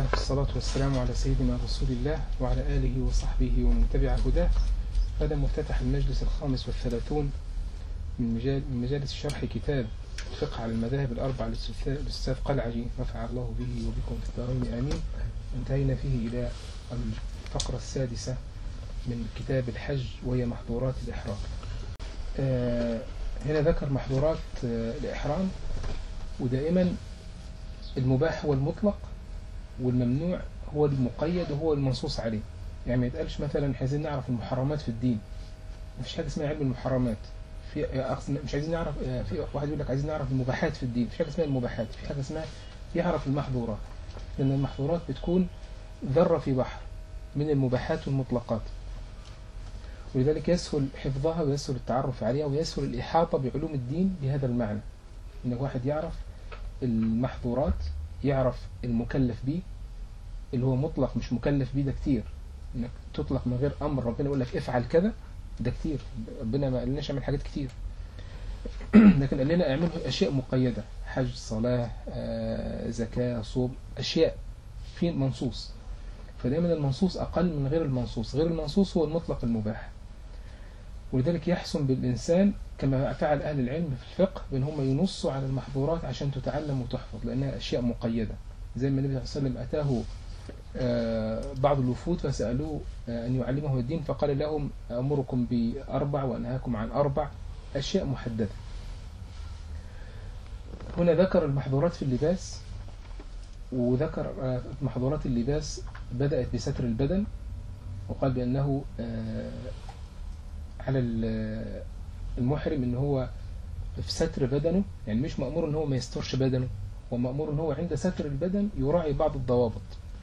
الله والصلاة والسلام على سيدنا رسول الله وعلى آله وصحبه ومن تبع هداه هذا مفتتح المجلس الخامس والثلاثون من مجال من مجالس شرح كتاب الفقه على المذاهب الأربع للأستاذ قلعجي نفع الله به وبكم في الدارين آمين انتهينا فيه إلى الفقرة السادسة من كتاب الحج وهي محظورات الإحرام آه هنا ذكر محظورات آه الإحرام ودائما المباح هو المطلق والممنوع هو المقيد وهو المنصوص عليه يعني ما يتقالش مثلا عايزين نعرف المحرمات في الدين مفيش حاجه اسمها علم المحرمات في مش عايزين نعرف في واحد يقول لك عايزين نعرف المباحات في الدين مفيش حاجه اسمها المباحات في حاجه اسمها يعرف المحظورات لان المحظورات بتكون ذره في بحر من المباحات والمطلقات ولذلك يسهل حفظها ويسهل التعرف عليها ويسهل الإحاطة بعلوم الدين بهذا المعنى إنك واحد يعرف المحظورات يعرف المكلف به اللي هو مطلق مش مكلف به ده كتير انك تطلق من غير امر ربنا يقول لك افعل كذا ده كتير ربنا ما قالناش اعمل حاجات كتير لكن قال لنا اعمل اشياء مقيده حج صلاه آه، زكاه صوم اشياء في منصوص فدايما المنصوص اقل من غير المنصوص غير المنصوص هو المطلق المباح ولذلك يحسن بالإنسان كما فعل أهل العلم في الفقه بأن هم ينصوا على المحظورات عشان تتعلم وتحفظ لأنها أشياء مقيدة زي ما النبي صلى الله عليه وسلم أتاه بعض الوفود فسألوه أن يعلمه الدين فقال لهم أمركم بأربع وأنهاكم عن أربع أشياء محددة هنا ذكر المحظورات في اللباس وذكر محظورات اللباس بدأت بستر البدن وقال بأنه على المحرم ان هو في ستر بدنه يعني مش مأمور ان هو ما يسترش بدنه هو مأمور ان هو عند ستر البدن يراعي بعض الضوابط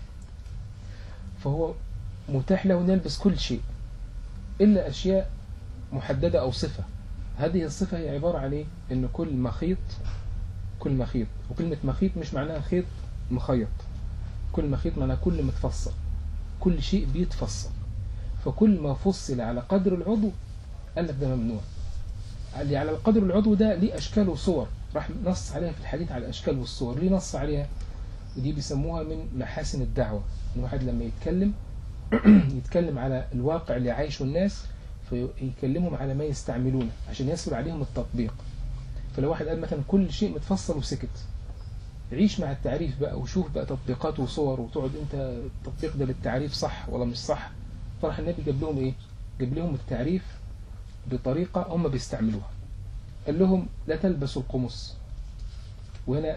فهو متاح له ان يلبس كل شيء الا اشياء محددة او صفة هذه الصفة هي عبارة عن ايه ان كل مخيط كل مخيط وكلمة مخيط مش معناها خيط مخيط كل مخيط معناها كل متفصل كل شيء بيتفصل فكل ما فصل على قدر العضو قال لك ده ممنوع اللي على القدر العضو ده ليه أشكال وصور راح نص عليها في الحديث على الأشكال والصور ليه نص عليها ودي بيسموها من محاسن الدعوة إن واحد لما يتكلم يتكلم على الواقع اللي عايشه الناس فيكلمهم على ما يستعملونه عشان يسهل عليهم التطبيق فلو واحد قال مثلا كل شيء متفصل وسكت عيش مع التعريف بقى وشوف بقى تطبيقات وصور وتقعد انت التطبيق ده للتعريف صح ولا مش صح فراح النبي جاب لهم ايه جاب لهم التعريف بطريقة هم بيستعملوها قال لهم لا تلبسوا القمص وهنا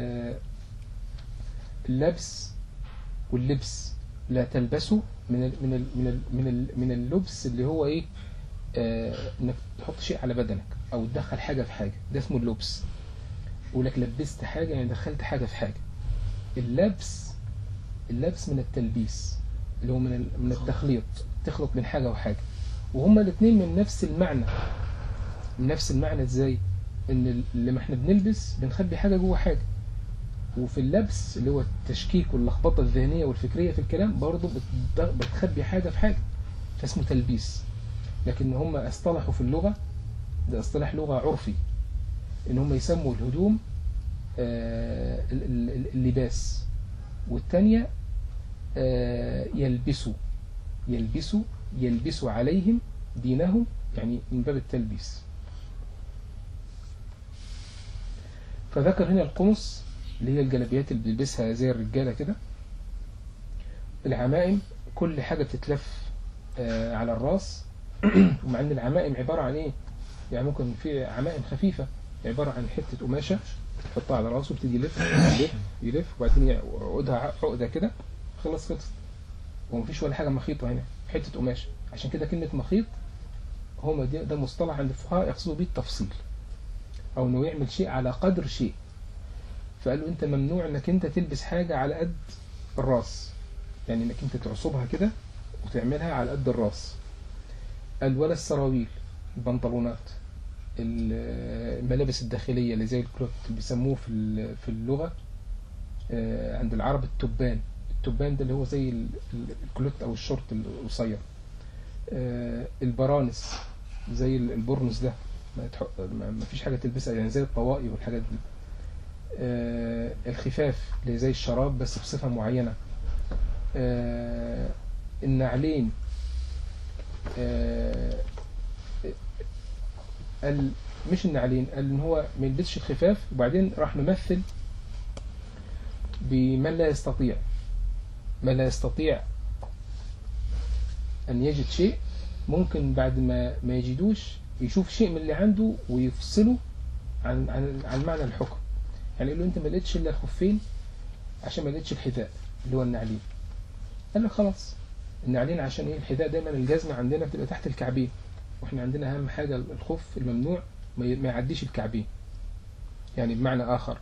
اللبس واللبس لا تلبسوا من ال من ال من ال من ال من اللبس اللي هو ايه آه انك تحط شيء على بدنك او تدخل حاجة في حاجة ده اسمه اللبس يقول لك لبست حاجة يعني دخلت حاجة في حاجة اللبس اللبس من التلبيس اللي هو من من التخليط تخلط من حاجة وحاجة وهما الاثنين من نفس المعنى من نفس المعنى ازاي ان لما احنا بنلبس بنخبي حاجة جوه حاجة وفي اللبس اللي هو التشكيك واللخبطة الذهنية والفكرية في الكلام برضه بتخبي حاجة في حاجة فاسمه تلبيس لكن هم اصطلحوا في اللغة ده اصطلاح لغة عرفي ان هم يسموا الهدوم اللباس والتانية يلبسوا يلبسوا يلبسوا عليهم دينهم يعني من باب التلبيس فذكر هنا القمص اللي هي الجلابيات اللي بيلبسها زي الرجالة كده العمائم كل حاجة بتتلف على الراس ومع ان العمائم عبارة عن ايه يعني ممكن في عمائم خفيفة عبارة عن حتة قماشة تحطها على راسه وبتدي يلف يلف يلف وبعدين يعقدها عقدة كده خلص خلص ومفيش ولا حاجة مخيطة هنا حتة قماشة عشان كده كلمة مخيط هو ده مصطلح عند الفقهاء يقصدوا بيه التفصيل أو إنه يعمل شيء على قدر شيء فقالوا أنت ممنوع إنك أنت تلبس حاجة على قد الراس يعني إنك أنت تعصبها كده وتعملها على قد الراس قال ولا السراويل البنطلونات الملابس الداخلية اللي زي الكلوت اللي بيسموه في في اللغة عند العرب التبان التبان ده اللي هو زي الكلوت او الشورت القصير البرانس زي البرنس ده ما فيش حاجة تلبسها يعني زي الطواقي والحاجات دي الخفاف اللي زي الشراب بس بصفة معينة آه النعلين آه قال مش النعلين قال ان هو ما يلبسش الخفاف وبعدين راح ممثل بمن لا يستطيع من لا يستطيع أن يجد شيء ممكن بعد ما ما يجدوش يشوف شيء من اللي عنده ويفصله عن عن عن معنى الحكم يعني يقول له انت ما لقيتش الا الخفين عشان ما لقيتش الحذاء اللي هو النعلين قال له خلاص النعلين عشان ايه الحذاء دايما الجزمه عندنا بتبقى تحت الكعبين واحنا عندنا اهم حاجه الخف الممنوع ما ي- ما يعديش الكعبين يعني بمعنى اخر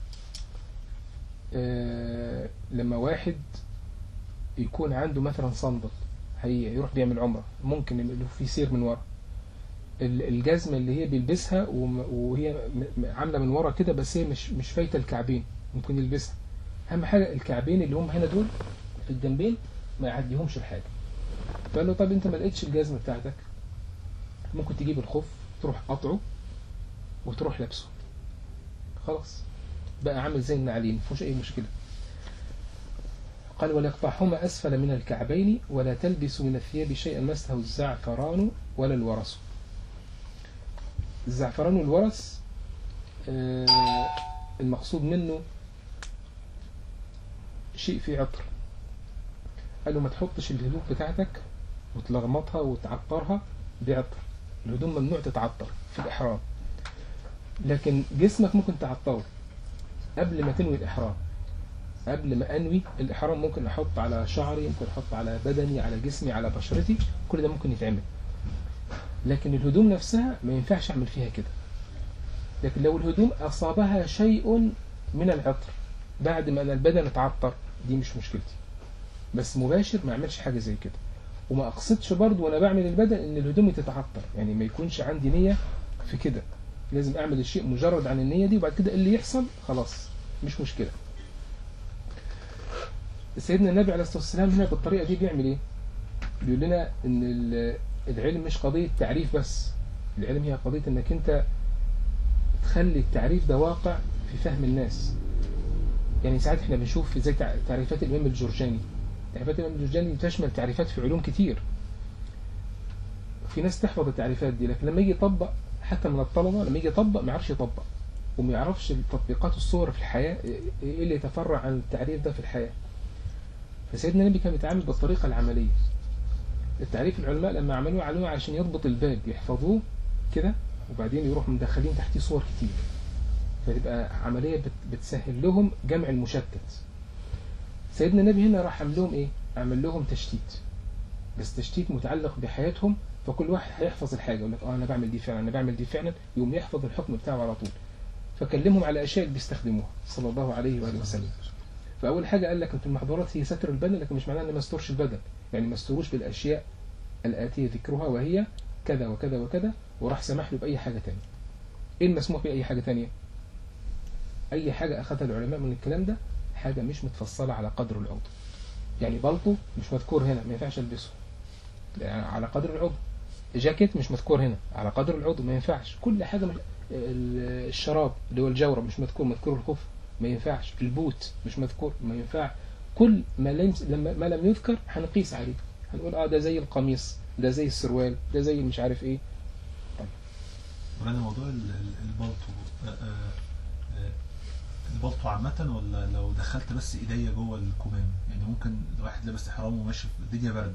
آه لما واحد يكون عنده مثلا صندل هيروح بيعمل عمره ممكن اللي في سير من ورا ال- الجزمه اللي هي بيلبسها وم- وهي م- م- عامله من ورا كده بس هي مش مش فايته الكعبين ممكن يلبسها اهم حاجه الكعبين اللي هم هنا دول في الجنبين ما يعديهمش الحاجه فقال له طب انت ما لقيتش الجزمه بتاعتك ممكن تجيب الخف تروح قطعه وتروح لابسه خلاص بقى عامل زي النعلين مفيهوش اي مشكله قال وليقطعهما أسفل من الكعبين ولا تلبس من الثياب شيئا مسه الزعفران ولا الورس الزعفران والورس آه، المقصود منه شيء فيه عطر قال له ما تحطش الهدوم بتاعتك وتلغمطها وتعطرها بعطر الهدوم ممنوع تتعطر في الإحرام لكن جسمك ممكن تعطره قبل ما تنوي الإحرام قبل ما انوي الاحرام ممكن احط على شعري ممكن احط على بدني على جسمي على بشرتي كل ده ممكن يتعمل لكن الهدوم نفسها ما ينفعش اعمل فيها كده لكن لو الهدوم اصابها شيء من العطر بعد ما انا البدن اتعطر دي مش مشكلتي بس مباشر ما اعملش حاجه زي كده وما اقصدش برضو وانا بعمل البدن ان الهدوم تتعطر يعني ما يكونش عندي نيه في كده لازم اعمل الشيء مجرد عن النيه دي وبعد كده اللي يحصل خلاص مش مشكله سيدنا النبي عليه الصلاة والسلام هنا بالطريقة دي بيعمل ايه بيقول لنا ان ال- العلم مش قضية تعريف بس العلم هي قضية انك انت تخلي التعريف ده واقع في فهم الناس يعني ساعات احنا بنشوف زي تع- تعريفات الامام الجرجاني تعريفات الامام الجرجاني تشمل تعريفات في علوم كتير في ناس تحفظ التعريفات دي لكن لما يجي يطبق حتى من الطلبة لما يجي يطبق ما يعرفش يطبق وما يعرفش التطبيقات الصور في الحياة ايه اللي يتفرع عن التعريف ده في الحياة فسيدنا النبي كان بيتعامل بالطريقة العملية التعريف العلماء لما عملوه علوه عشان يضبط الباب يحفظوه كده وبعدين يروحوا مدخلين تحتيه صور كتير فتبقى عملية بت- بتسهل لهم جمع المشتت سيدنا النبي هنا راح عمل لهم ايه عمل لهم تشتيت بس تشتيت متعلق بحياتهم فكل واحد هيحفظ الحاجة يقول لك اه انا بعمل دي فعلا انا بعمل دي فعلا يقوم يحفظ الحكم بتاعه على طول فكلمهم على اشياء اللي بيستخدموها صلى الله عليه واله وسلم فاول حاجه قال لك انت المحظورات هي ستر البدن لكن مش معناه ان ما استرش البدن يعني ما استروش بالاشياء الاتيه ذكرها وهي كذا وكذا وكذا وراح سمح له باي حاجه تانية ايه المسموح باي حاجه تانية اي حاجه اخذها العلماء من الكلام ده حاجه مش متفصله على قدر العضو يعني بلطو مش مذكور هنا ما ينفعش البسه يعني على قدر العضو جاكيت مش مذكور هنا على قدر العضو ما ينفعش كل حاجه مش... ال- الشراب اللي هو الجورب مش مذكور مذكور الخف ما ينفعش البوت مش مذكور ما ينفع كل ما لم لما ما لم يذكر هنقيس عليه هنقول اه ده زي القميص ده زي السروال ده زي مش عارف ايه وهذا موضوع ال- ال- البلطو آه، آه، آه، البلطو عامة ولا لو دخلت بس ايديا جوه الكمام يعني ممكن واحد لابس احرام وماشي في الدنيا برد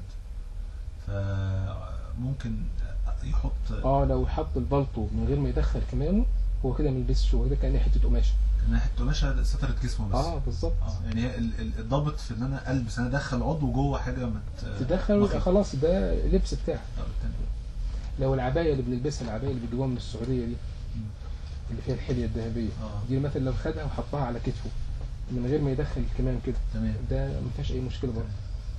فممكن يحط اه لو حط البلطو من غير ما يدخل كمامه هو كده ما يلبسش هو كده كان حته قماشه ناحية قماشة سترت جسمه بس اه بالظبط اه يعني هي ال- ال- الضابط في ان انا البس انا ادخل عضو جوه حاجه مت تدخل ويبقى مخيف. خلاص ده لبس بتاعك آه، التاني. لو العبايه اللي بنلبسها العبايه اللي بيجيبوها من السعوديه دي مم. اللي فيها الحليه الذهبيه اه دي مثلا لو خدها وحطها على كتفه من غير ما يدخل الكمام كده تمام ده ما فيهاش اي مشكله برضه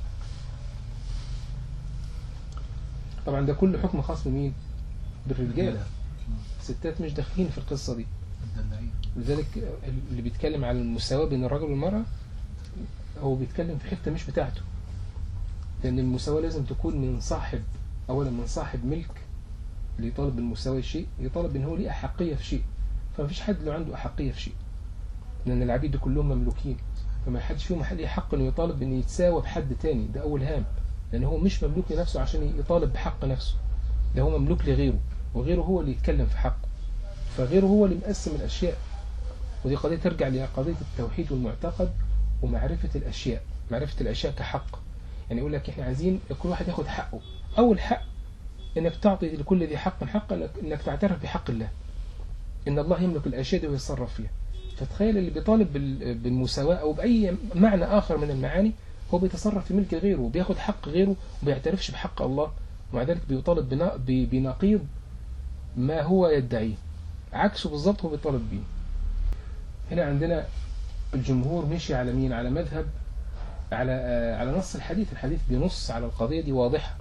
طبعا ده كله حكم خاص بمين بالرجاله الستات مش داخلين في القصه دي مدلعين لذلك اللي بيتكلم عن المساواة بين الرجل والمرأة هو بيتكلم في حتة مش بتاعته لأن المساواة لازم تكون من صاحب أولا من صاحب ملك اللي يطالب بالمساواة شيء يطالب إن هو ليه أحقية في شيء فمفيش حد له عنده أحقية في شيء لأن العبيد دول كلهم مملوكين فما حدش فيهم ليه حق انه يطالب بان يتساوى بحد تاني ده اول هام لان هو مش مملوك لنفسه عشان يطالب بحق نفسه ده هو مملوك لغيره وغيره هو اللي يتكلم في حقه فغيره هو اللي مقسم الاشياء ودي قضية ترجع لقضية التوحيد والمعتقد ومعرفة الاشياء معرفة الاشياء كحق يعني يقول لك احنا عايزين كل واحد ياخد حقه اول حق انك تعطي لكل ذي حق حقا إنك- انك تعترف بحق الله ان الله يملك الاشياء دي ويتصرف فيها فتخيل اللي بيطالب بال- بالمساواة او باي معنى اخر من المعاني هو بيتصرف في ملك غيره وبياخد حق غيره وما بيعترفش بحق الله ومع ذلك بيطالب بنا- ب- بنقيض ما هو يدعيه عكسه بالظبط هو بيطالب بيه هنا عندنا الجمهور مشي على مين على مذهب على آه، على نص الحديث الحديث بينص على القضية دي واضحة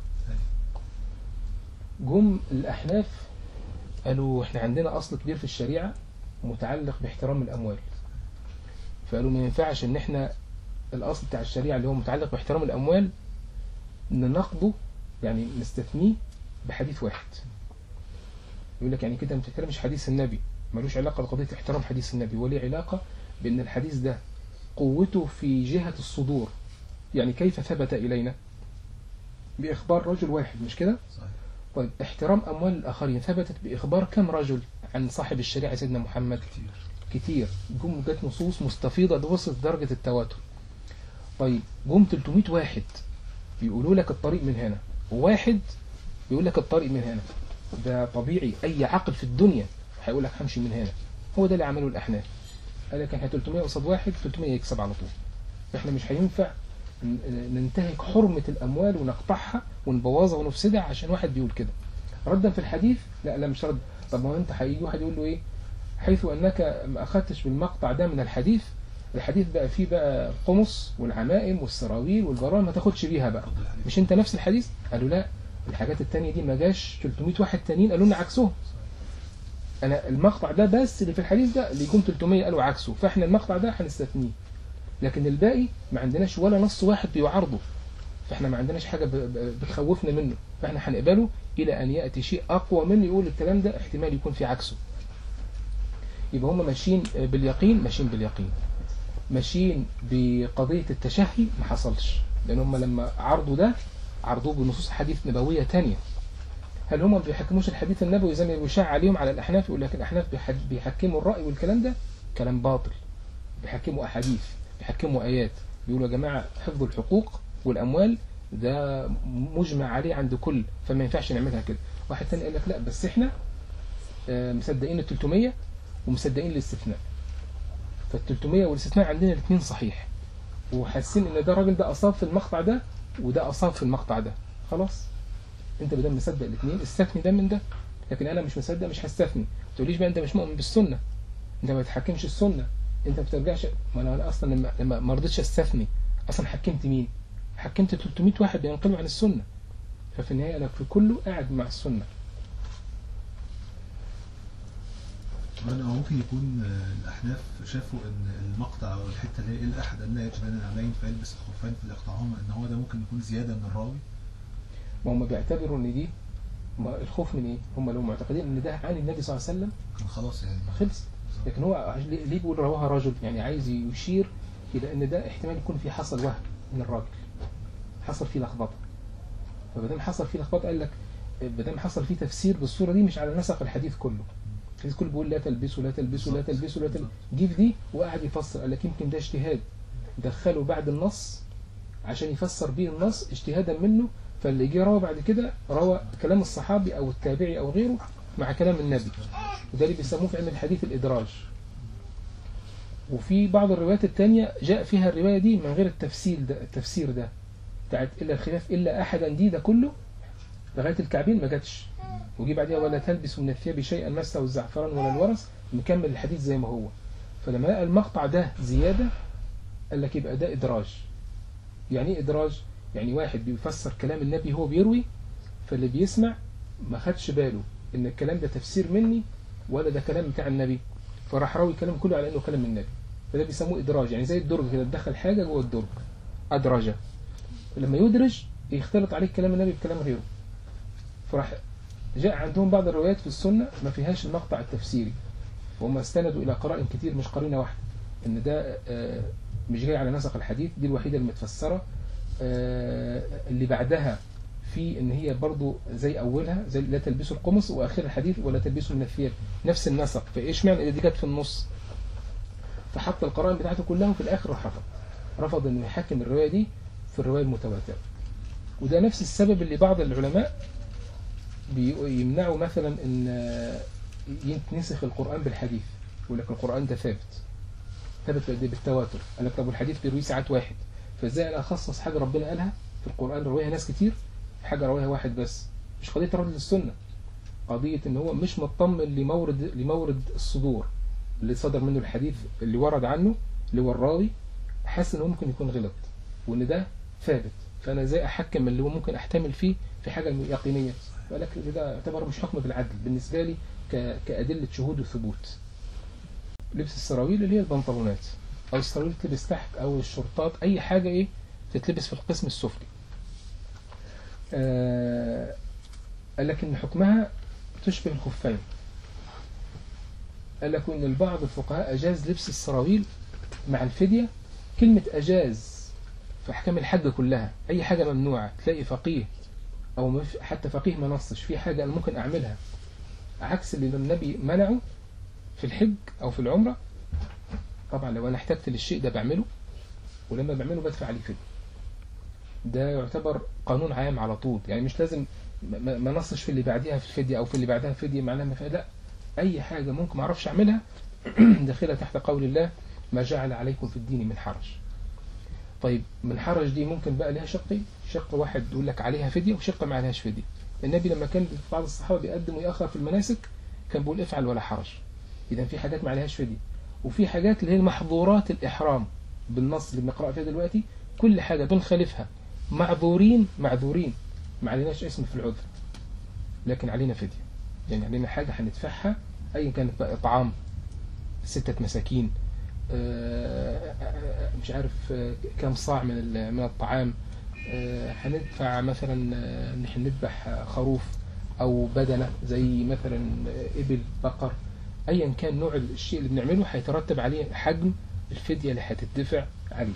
جم الأحناف قالوا احنا عندنا أصل كبير في الشريعة متعلق باحترام الأموال فقالوا ما ينفعش ان احنا الأصل بتاع الشريعة اللي هو متعلق باحترام الأموال نناقضه يعني نستثنيه بحديث واحد يقول لك يعني كده ما بتحترمش حديث النبي ملوش علاقة بقضية احترام حديث النبي وليه علاقة بأن الحديث ده قوته في جهة الصدور يعني كيف ثبت إلينا بإخبار رجل واحد مش كده صحيح طيب احترام أموال الآخرين ثبتت بإخبار كم رجل عن صاحب الشريعة سيدنا محمد كتير كتير جم جت نصوص مستفيضة وصلت درجة التواتر طيب جم 300 واحد بيقولوا لك الطريق من هنا وواحد بيقول لك الطريق من هنا ده طبيعي أي عقل في الدنيا هيقول لك همشي من هنا هو ده اللي عمله الأحناف قال لك احنا 300 قصاد واحد 300 يكسب على طول احنا مش هينفع ن- ننتهك حرمة الأموال ونقطعها ونبوظها ونفسدها عشان واحد بيقول كده ردا في الحديث لا لا مش رد طب ما هو انت هيجي واحد يقول له ايه حيث انك ما اخذتش بالمقطع ده من الحديث الحديث بقى فيه بقى القمص والعمائم والسراويل والبرام ما تاخدش بيها بقى اتفضل يا حبيبي. مش انت نفس الحديث قالوا لا الحاجات التانية دي ما جاش 300 واحد تانيين قالوا لنا عكسهم انا المقطع ده بس اللي في الحديث ده اللي يكون 300 قالوا عكسه فاحنا المقطع ده هنستثنيه لكن الباقي ما عندناش ولا نص واحد بيعارضه فاحنا ما عندناش حاجة ب- ب- بتخوفنا منه فاحنا هنقبله الى ان يأتي شيء اقوى منه يقول الكلام ده احتمال يكون في عكسه يبقى هم ماشيين باليقين ماشيين باليقين ماشيين بقضية التشهي ما حصلش لأن هم لما عرضوا ده عرضوه بنصوص حديث نبوية تانية هل هم ما بيحكموش الحديث النبوي زي ما بيشاع عليهم على الأحناف يقول لك الأحناف بيح- بيحكموا الرأي والكلام ده كلام باطل بيحكموا أحاديث بيحكموا آيات بيقولوا يا جماعة حفظ الحقوق والأموال ده مجمع عليه عند كل فما ينفعش نعملها كده واحد تاني قال لك لا بس احنا آه، مصدقين ال 300 ومصدقين الاستثناء فال 300 والاستثناء عندنا الاثنين صحيح وحاسين ان ده الراجل ده اصاب في المقطع ده وده اصاب في المقطع ده خلاص انت بدل مصدق الاثنين استثني ده من ده لكن انا مش مصدق مش هستثني ما تقوليش بقى انت مش مؤمن بالسنه انت ما بتحكمش السنه انت ما بترجعش ما انا أنا اصلا لما لما ما رضيتش استثني اصلا حكمت مين حكمت 300 واحد بينقلوا عن السنه ففي النهايه انا في كله قاعد مع السنه كمان هو ممكن يكون آه، الأحناف شافوا إن المقطع أو الحتة اللي هي إلا أحد أن لا يجد أن العمين فيلبس الخفين فليقطعهما إن هو ده ممكن يكون زيادة من الراوي ما هم بيعتبروا ان دي ما الخوف من ايه هم لو معتقدين ان ده عن النبي صلى الله عليه وسلم كان خلاص يعني خلص لكن هو عش- ليه ليه بيقول رواها رجل يعني عايز يشير الى ان ده احتمال يكون في حصل وهم من الراجل حصل فيه لخبطه فبدام حصل فيه لخبطه قال لك بدام حصل فيه تفسير بالصوره دي مش على نسق الحديث كله الحديث كله بيقول لا تلبسوا لا تلبسوا لا تلبسوا لا تلبسوا جه في دي وقعد يفسر قال لك يمكن ده اجتهاد دخله بعد النص عشان يفسر بيه النص اجتهادا منه فاللي جه روى بعد كده روى كلام الصحابي او التابعي او غيره مع كلام النبي وده اللي بيسموه في علم الحديث الإدراج وفي بعض الروايات التانية جاء فيها الرواية دي من غير التفسير ده التفسير ده بتاعت إلا الخلاف إلا أحدا دي ده كله لغاية الكعبين ما جاتش وجي بعدها ولا تلبس من الثياب شيئا مسه الزعفران ولا الورس مكمل الحديث زي ما هو فلما لقى المقطع ده زيادة قال لك يبقى ده إدراج يعني إيه إدراج؟ يعني واحد بيفسر كلام النبي هو بيروي فاللي بيسمع ما خدش باله ان الكلام ده تفسير مني ولا ده كلام بتاع النبي فراح راوي الكلام كله على انه كلام النبي فده بيسموه ادراج يعني زي الدرج كده تدخل حاجه جوه الدرج ادرجه لما يدرج يختلط عليه كلام النبي بكلام غيره فراح جاء عندهم بعض الروايات في السنه ما فيهاش المقطع التفسيري وهم استندوا الى قرائن كتير مش قرينه واحده ان ده آه، مش جاي على نسق الحديث دي الوحيدة المتفسرة آه، اللي بعدها في ان هي برضو زي اولها زي لا تلبسوا القمص واخر الحديث ولا تلبسوا من الثياب نفس النسق فايش معنى دي كانت في النص فحط القرائن بتاعته كلها وفي الاخر راح رفض رفض انه يحكم الروايه دي في الروايه المتواتره وده نفس السبب اللي بعض العلماء بي- يمنعوا مثلا ان آه، ينسخ القران بالحديث يقول لك القران ده ثابت ثابت بالتواتر قال لك طب والحديث بيروي ساعات واحد فازاي انا اخصص حاجه ربنا قالها في القران روايها ناس كتير حاجه روايها واحد بس مش قضيه رد للسنه قضيه ان هو مش مطمن لمورد لمورد الصدور اللي صدر منه الحديث اللي ورد عنه اللي هو الراوي حاسس ان هو ممكن يكون غلط وان ده ثابت فانا ازاي احكم اللي هو ممكن احتمل فيه في حاجه يقينيه فلك ده يعتبر مش حكم بالعدل بالنسبه لي ك... كادله شهود وثبوت لبس السراويل اللي هي البنطلونات او السراويل تلبس تحت او الشورتات اي حاجه ايه تتلبس في القسم السفلي آه قال لك ان حكمها تشبه الخفين قال لك ان البعض الفقهاء اجاز لبس السراويل مع الفديه كلمه اجاز في احكام الحج كلها اي حاجه ممنوعه تلاقي فقيه او مف- حتى فقيه ما نصش في حاجه انا ممكن اعملها عكس اللي النبي منعه في الحج او في العمره طبعا لو انا احتجت للشيء ده بعمله ولما بعمله بدفع عليه فدية ده يعتبر قانون عام على طول يعني مش لازم ما- ما ما نصش في اللي بعديها في الفدية او في اللي بعدها فدية معناها ما فيها لا اي حاجة ممكن ما اعرفش اعملها داخلة تحت قول الله ما جعل عليكم في الدين من حرج طيب من حرج دي ممكن بقى لها شقين شق واحد يقول لك عليها فدية وشق ما عليهاش فدية النبي لما كان بعض الصحابة بيقدم ويأخر في المناسك كان بيقول افعل ولا حرج إذا في حاجات ما عليهاش فدية وفي حاجات اللي هي محظورات الإحرام بالنص اللي بنقرأ فيها دلوقتي كل حاجة بنخالفها معذورين معذورين ما عليناش اسم في العذر لكن علينا فدية يعني علينا حاجة هندفعها أيا كانت بقى إطعام ستة مساكين آه، آه، مش عارف آه، كم صاع من ال- من الطعام آه، هندفع مثلا آه، نحن نذبح آه، خروف أو بدنة زي مثلا آه، إبل بقر أيا كان نوع الشيء اللي بنعمله هيترتب عليه حجم الفدية اللي هتدفع عليه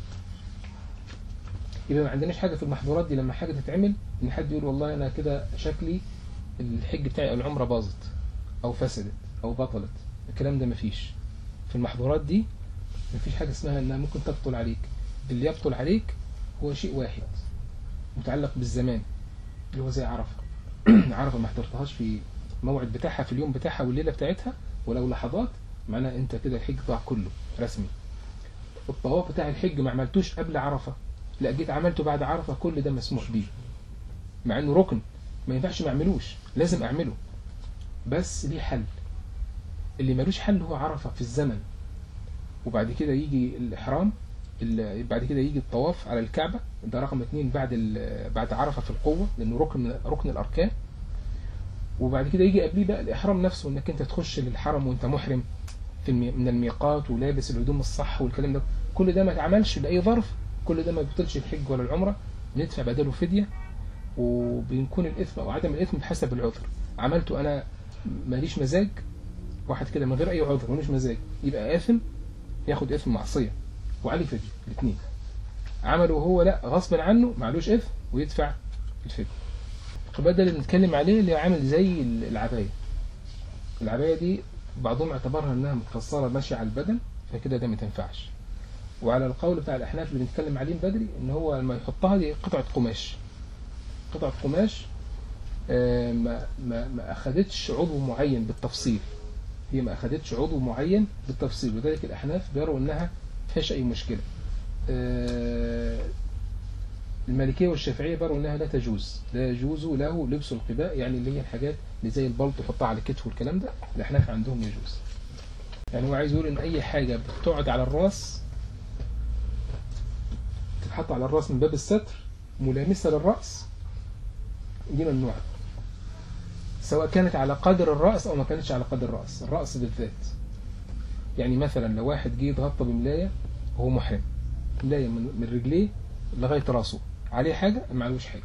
يبقى ما عندناش حاجة في المحظورات دي لما حاجة تتعمل إن حد يقول والله أنا كده شكلي الحج بتاعي أو العمرة باظت أو فسدت أو بطلت الكلام ده مفيش في المحظورات دي مفيش حاجة اسمها إنها ممكن تبطل عليك اللي يبطل عليك هو شيء واحد متعلق بالزمان اللي هو زي عرفة عرفة ما حضرتهاش في الموعد بتاعها في اليوم بتاعها والليلة بتاعتها ولو لحظات معناه انت كده الحج ضاع كله رسمي الطواف بتاع الحج ما عملتوش قبل عرفة لا جيت عملته بعد عرفة كل ده مسموح بيه مع انه ركن ما ينفعش ما اعملوش لازم اعمله بس ليه حل اللي ملوش حل هو عرفة في الزمن وبعد كده يجي الإحرام ال- بعد كده يجي الطواف على الكعبة ده رقم اتنين بعد ال- بعد عرفة في القوة لأنه ركن من ركن الأركان وبعد كده يجي قبليه بقى الإحرام نفسه إنك أنت تخش للحرم وأنت محرم في المي... من الميقات ولابس الهدوم الصح والكلام ده كل ده ما اتعملش لأي ظرف كل ده ما بيبطلش الحج ولا العمرة بندفع بداله فدية وبيكون الإثم أو عدم الإثم بحسب العذر عملته أنا ماليش مزاج واحد كده من غير أي عذر ماليش مزاج يبقى آثم ياخد إثم معصية وعليه فدية الاثنين عمله هو لا غصبا عنه معلوش إثم ويدفع الفدية القباد ده اللي بنتكلم عليه اللي عامل زي العباية العباية دي بعضهم اعتبرها انها متفصلة ماشية على البدن فكده ده ما تنفعش وعلى القول بتاع الاحناف اللي بنتكلم عليه من بدري ان هو لما يحطها دي قطعة قماش قطعة قماش آه، ما ما ما اخدتش عضو معين بالتفصيل هي ما اخدتش عضو معين بالتفصيل وذلك الاحناف بيروا انها ما فيهاش اي مشكلة آه، المالكية والشافعية بروا انها لا تجوز لا يجوز له لبس القباء يعني اللي هي الحاجات اللي زي البلط يحطها على الكتف والكلام ده الاحناف عندهم يجوز يعني هو عايز يقول ان اي حاجة بتقعد على الراس تتحط على الراس من باب الستر ملامسة للرأس دي ممنوعة سواء كانت على قدر الرأس او ما كانتش على قدر الرأس الرأس بالذات يعني مثلا لو واحد جه يتغطى بملاية وهو محرم ملاية من من رجليه لغاية راسه عليه حاجة معلوش حاجة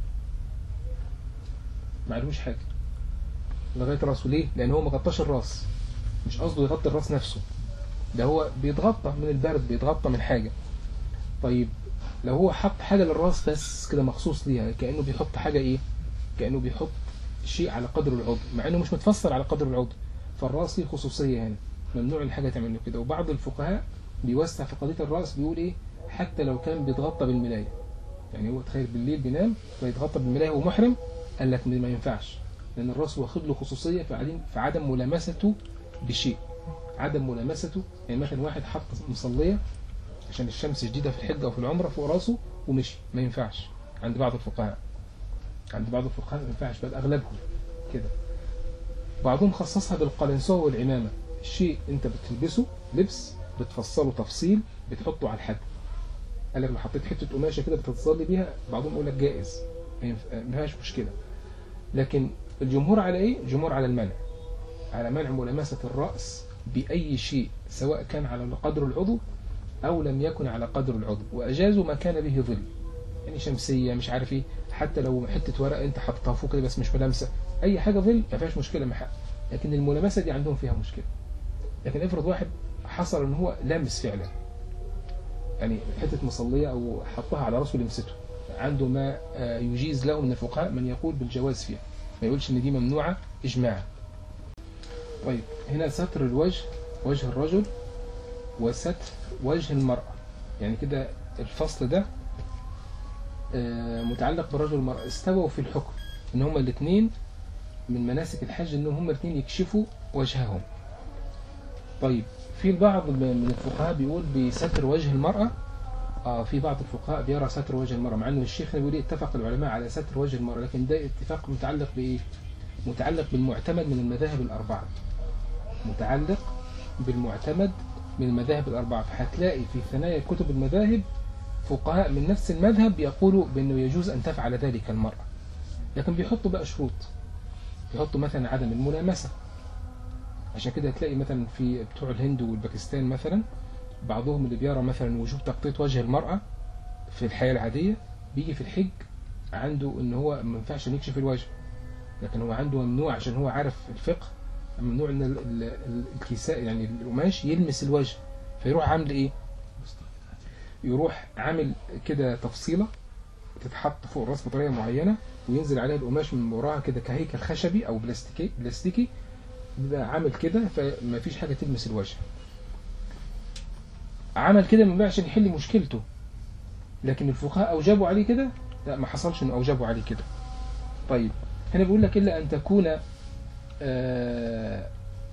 معلوش حاجة لغاية راسه ليه؟ لأن هو ما غطاش الراس مش قصده يغطي الراس نفسه ده هو بيتغطى من البرد بيتغطى من حاجة طيب لو هو حط حاجة للراس بس كده مخصوص ليها كأنه بيحط حاجة ايه كأنه بيحط شيء على قدر العضو مع انه مش متفصل على قدر العضو فالراس ليه خصوصية هنا ممنوع الحاجة تعمل له كده وبعض الفقهاء بيوسع في قضية الراس بيقول ايه حتى لو كان بيتغطى بالملاية يعني هو تخيل بالليل بينام فيتغطى بالملاية وهو محرم قال لك ما ينفعش لأن الراس واخد له خصوصية في عدم- في عدم ملامسته بشيء عدم ملامسته يعني مثلا واحد حط مصلية عشان الشمس شديدة في الحجة أو في العمرة فوق راسه ومشي ما ينفعش عند بعض الفقهاء عند بعض الفقهاء ما ينفعش بل أغلبهم كده بعضهم خصصها بالقلنسوة والعمامة الشيء أنت بتلبسه لبس بتفصله تفصيل بتحطه على الحد قال لك لو حطيت حتة قماشة كده بتتصلي بيها بعضهم يقول لك جائز ما ينف- ما فيهاش مشكلة لكن الجمهور على ايه؟ الجمهور على المنع على منع ملامسة الرأس بأي شيء سواء كان على قدر العضو أو لم يكن على قدر العضو وأجازوا ما كان به ظل يعني شمسية مش عارف ايه حتى لو حتة ورقة انت حطها فوق كده بس مش ملامسة أي حاجة ظل ما فيهاش مشكلة محق لكن الملامسة دي عندهم فيها مشكلة لكن افرض واحد حصل ان هو لامس فعلا يعني حتة مصلية أو حطها على راسه لمسته عنده ما آه، يجيز له من الفقهاء من يقول بالجواز فيها ما يقولش ان دي ممنوعة إجماعا طيب هنا ستر الوجه وجه الرجل وستر وجه المرأة يعني كده الفصل ده آه، متعلق بالرجل والمرأة استووا في الحكم ان هما الاثنين من مناسك الحج ان هما الاثنين يكشفوا وجههم طيب في البعض من الفقهاء بيقول بستر وجه المرأة اه في بعض الفقهاء بيرى ستر وجه المرأة مع انه الشيخ بيقول إيه اتفق العلماء على ستر وجه المرأة لكن ده اتفاق متعلق بايه؟ متعلق بالمعتمد من المذاهب الأربعة متعلق بالمعتمد من المذاهب الأربعة فهتلاقي في ثنايا كتب المذاهب فقهاء من نفس المذهب يقولوا بأنه يجوز أن تفعل ذلك المرأة لكن بيحطوا بقى شروط بيحطوا مثلا عدم الملامسة عشان كده تلاقي مثلا في بتوع الهند والباكستان مثلا بعضهم اللي بيرى مثلا وجوب تغطية وجه المرأة في الحياة العادية بيجي في الحج عنده ان هو ما ينفعش إن يكشف الوجه لكن هو عنده ممنوع عشان هو عارف الفقه ممنوع ان ال- ال- ال- الكساء يعني القماش يلمس الوجه فيروح عامل ايه يروح عامل كده تفصيلة تتحط فوق الراس بطريقة معينة وينزل عليها القماش من وراها كده كهيكل خشبي او بلاستيكي بلاستيكي بيبقى عامل كده فما فيش حاجة تلمس الوجه عمل كده من بقى عشان يحل مشكلته لكن الفقهاء اوجبوا عليه كده لا ما حصلش انه اوجبوا عليه كده طيب هنا بيقول لك الا ان تكون آه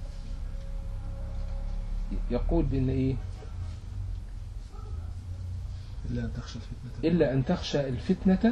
يقول بان ايه إلا أن تخشى الفتنة الا ان تخشى الفتنه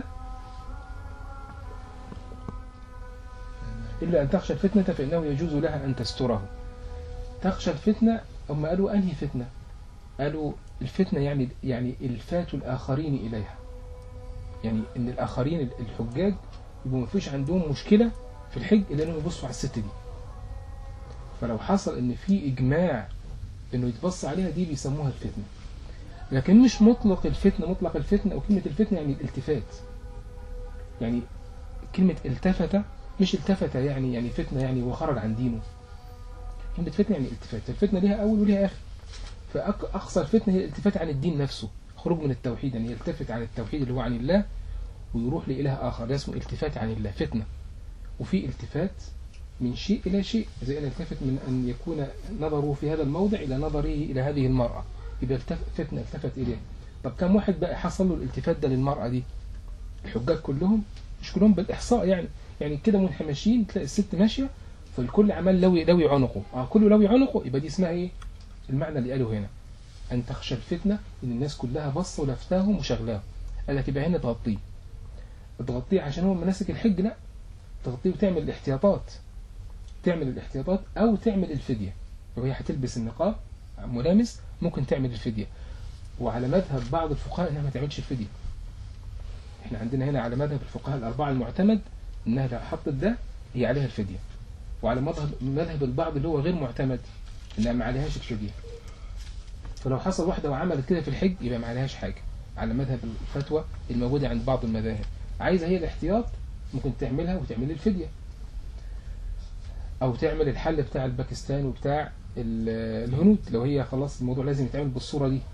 إلا أن تخشى الفتنة فإنه يجوز لها أن تستره تخشى الفتنة هم قالوا أنهي فتنة قالوا الفتنة يعني يعني الفات الآخرين إليها يعني إن الآخرين الحجاج يبقوا مفيش عندهم مشكلة في الحج إلا إنهم يبصوا على الست دي فلو حصل إن في إجماع إنه يتبص عليها دي بيسموها الفتنة لكن مش مطلق الفتنة مطلق الفتنة أو كلمة الفتنة يعني الالتفات يعني كلمة التفت مش التفت يعني يعني فتنة يعني وخرج عن دينه كلمة فتنة يعني التفات الفتنة ليها أول وليها آخر فأقصى الفتنة هي الالتفات عن الدين نفسه خروج من التوحيد يعني يلتفت عن التوحيد اللي هو عن الله ويروح لإله آخر ده اسمه التفات عن الله فتنة وفي التفات من شيء إلى شيء زي أن يلتفت من أن يكون نظره في هذا الموضع إلى نظره إلى هذه المرأة يبقى التف... فتنة التفت إليه طب كم واحد بقى حصل له الالتفات ده للمرأة دي الحجاج كلهم مش كلهم بالإحصاء يعني يعني كده منحمشين تلاقي الست ماشية فالكل عمال لوي لوي عنقه اه كله لوي عنقه يبقى دي اسمها ايه المعنى اللي قاله هنا ان تخشى الفتنة ان الناس كلها بصوا لفتاهم وشغلاهم قال لك يبقى هنا تغطيه تغطيه عشان هو مناسك الحج لا تغطيه وتعمل الاحتياطات تعمل الاحتياطات او تعمل الفدية لو هي هتلبس النقاب ملامس ممكن تعمل الفدية وعلى مذهب بعض الفقهاء انها ما تعملش الفدية احنا عندنا هنا على مذهب الفقهاء الأربعة المعتمد انها لو حطت ده هي عليها الفدية وعلى مذهب مذهب البعض اللي هو غير معتمد انها ما عليهاش الفدية فلو حصل واحدة وعملت كده في الحج يبقى ما عليهاش حاجة على مذهب الفتوى الموجودة عند بعض المذاهب عايزة هي الاحتياط ممكن تعملها وتعمل الفدية او تعمل الحل بتاع الباكستان وبتاع ال- الهنود لو هي خلاص الموضوع لازم يتعمل بالصورة دي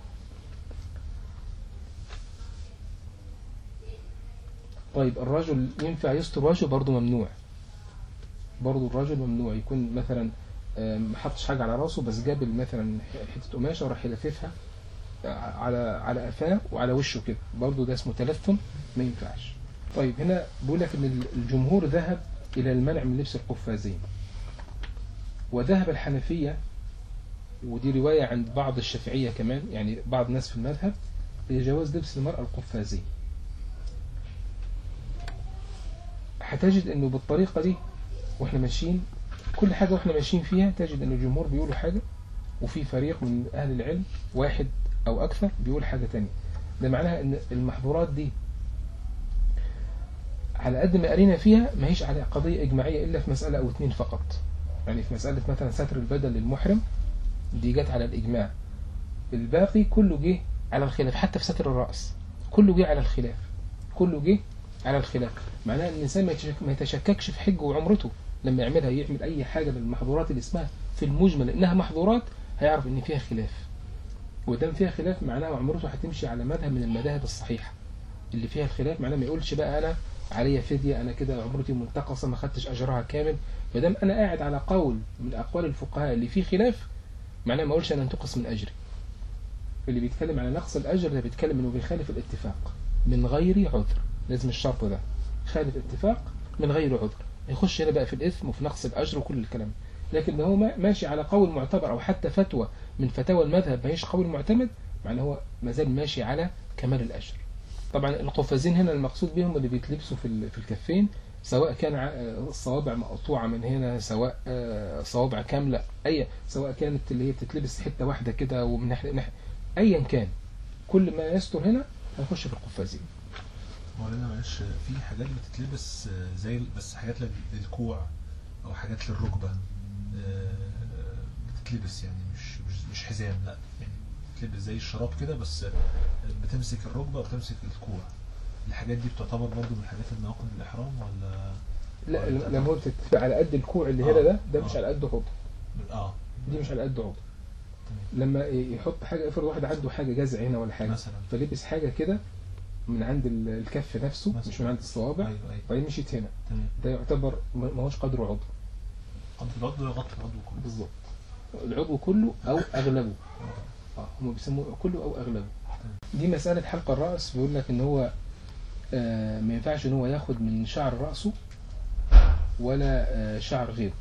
طيب الرجل ينفع يستر وجهه برضه ممنوع برضه الرجل ممنوع يكون مثلا آه، ما حطش حاجة على راسه بس جاب مثلا حتة قماشة وراح يلففها على على قفاه وعلى وشه كده برضه ده اسمه تلثم ما ينفعش طيب هنا بيقول لك ان الجمهور ذهب الى المنع من لبس القفازين وذهب الحنفية ودي رواية عند بعض الشافعية كمان يعني بعض الناس في المذهب لجواز لبس المرأة القفازين هتجد انه بالطريقة دي واحنا ماشيين كل حاجة واحنا ماشيين فيها تجد ان الجمهور بيقولوا حاجة وفي فريق من اهل العلم واحد او اكثر بيقول حاجة تانية ده معناها ان المحظورات دي على قد ما قرينا فيها ما هيش على قضية إجماعية إلا في مسألة أو اتنين فقط يعني في مسألة مثلا ستر البدن للمحرم دي جت على الإجماع الباقي كله جه على الخلاف حتى في ستر الرأس كله جه على الخلاف كله جه على الخلاف معناها ان الانسان ما يتشك- ما يتشككش في حجه وعمرته لما يعملها يعمل اي حاجه من المحظورات اللي اسمها في المجمل انها محظورات هيعرف ان فيها خلاف ودام فيها خلاف معناها عمرته هتمشي على مذهب من المذاهب الصحيحه اللي فيها الخلاف معناها ما يقولش بقى انا عليا فديه انا كده عمرتي منتقصه ما خدتش اجرها كامل فدام انا قاعد على قول من اقوال الفقهاء اللي فيه خلاف معناها ما اقولش انا انتقص من اجري اللي بيتكلم على نقص الاجر ده بيتكلم انه بيخالف الاتفاق من غير عذر لازم الشرط ده خالف اتفاق من غير عذر يخش هنا بقى في الاثم وفي نقص الاجر وكل الكلام لكن لو هو ما- ماشي على قول معتبر او حتى فتوى من فتاوى المذهب ما هيش قول معتمد معناه هو ما زال ماشي على كمال الاجر طبعا القفازين هنا المقصود بهم اللي بيتلبسوا في ال- في الكفين سواء كان ع- الصوابع مقطوعه من هنا سواء آه، صوابع كامله اي سواء كانت اللي هي بتتلبس حته واحده كده ومن ناحيه ناحية- ايا كان كل ما يستر هنا هيخش في القفازين مولانا معلش في حاجات بتتلبس آه، زي ال- بس حاجات لل- للكوع او حاجات للركبه آه، بتتلبس يعني مش مش مش حزام لا يعني بتتلبس زي الشراب كده بس آه، بتمسك الركبه وبتمسك الكوع الحاجات دي بتعتبر برضو من الحاجات النواقض الاحرام ولا لا ولا لما هو بتتفق على قد الكوع اللي هنا آه، ده ده مش آه. على قد عضو اه دي مش على قد عضو تمام. لما يحط حاجه افرض واحد عنده حاجه جزع هنا ولا حاجه مثلا فلبس حاجه كده من عند ال- الكف نفسه مثلا. مش من عند الصوابع ايوه ايوه وبعدين مشيت هنا تمام ده يعتبر ما ما هوش قدره عضو قد العضو يغطي العضو كله بالظبط العضو كله او اغلبه اه هم بيسموه كله او اغلبه دي مساله حلق الراس بيقول لك ان هو آه ما ينفعش ان هو ياخد من شعر راسه ولا آه شعر غيره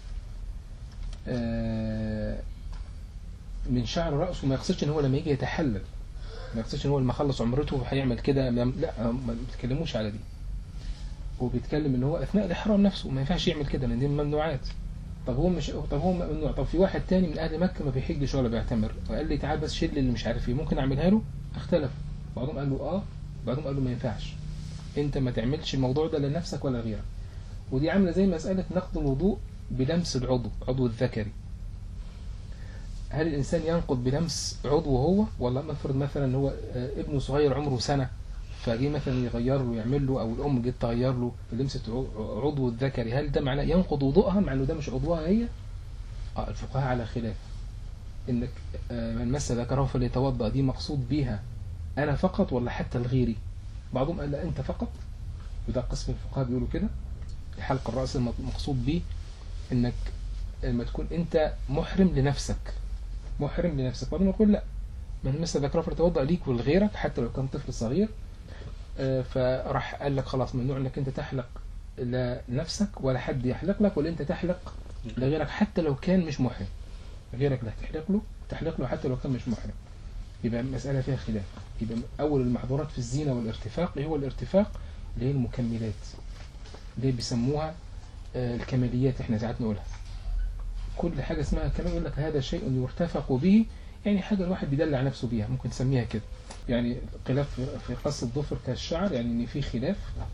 آه من شعر راسه ما يقصدش ان هو لما يجي يتحلل ما يقصدش ان هو لما خلص عمرته هيعمل كده ما- لا ما بيتكلموش على دي هو بيتكلم ان هو اثناء الاحرام نفسه ما ينفعش يعمل كده لان دي من الممنوعات طب هو مش طب هو ممنوع طب في واحد تاني من اهل مكه ما بيحجش ولا بيعتمر وقال لي تعال بس شيل اللي مش عارف ايه ممكن اعملها له اختلف بعضهم قال له اه بعضهم قال له ما ينفعش انت ما تعملش الموضوع ده لنفسك ولا غيرك ودي عامله زي مساله نقض الوضوء بلمس العضو عضو الذكري هل الانسان ينقض بلمس عضو هو ولا نفرض مثلا ان هو آه، ابنه صغير عمره سنه فجه مثلا يغير له يعمل له او الام جت تغير له لمسه عضو- عضو الذكري هل ده معناه ينقض وضوءها مع انه ده مش عضوها هي؟ اه الفقهاء على خلاف انك آه، من مس ذكره فليتوضا دي مقصود بيها انا فقط ولا حتى الغيري؟ بعضهم قال لا انت فقط وده قسم الفقهاء بيقولوا كده حلق الراس المقصود بيه انك لما تكون انت محرم لنفسك محرم لنفسك بعضهم يقول لا من مس ذكره فليتوضا ليك ولغيرك حتى لو كان طفل صغير آه، فراح قال لك خلاص ممنوع انك انت تحلق لا نفسك ولا حد يحلق لك ولا انت تحلق لغيرك حتى لو كان مش محرم غيرك اللي هتحلق له تحلق له حتى لو كان مش محرم يبقى المسألة فيها خلاف يبقى أول المحظورات في الزينة والارتفاق إيه هو الارتفاق اللي هي المكملات اللي بيسموها آه، الكماليات احنا ساعات نقولها كل حاجة اسمها كمال يقول لك هذا شيء يرتفق به يعني حاجة الواحد بيدلع نفسه بيها ممكن نسميها كده يعني خلاف في- في قص الظفر كالشعر يعني ان في خلاف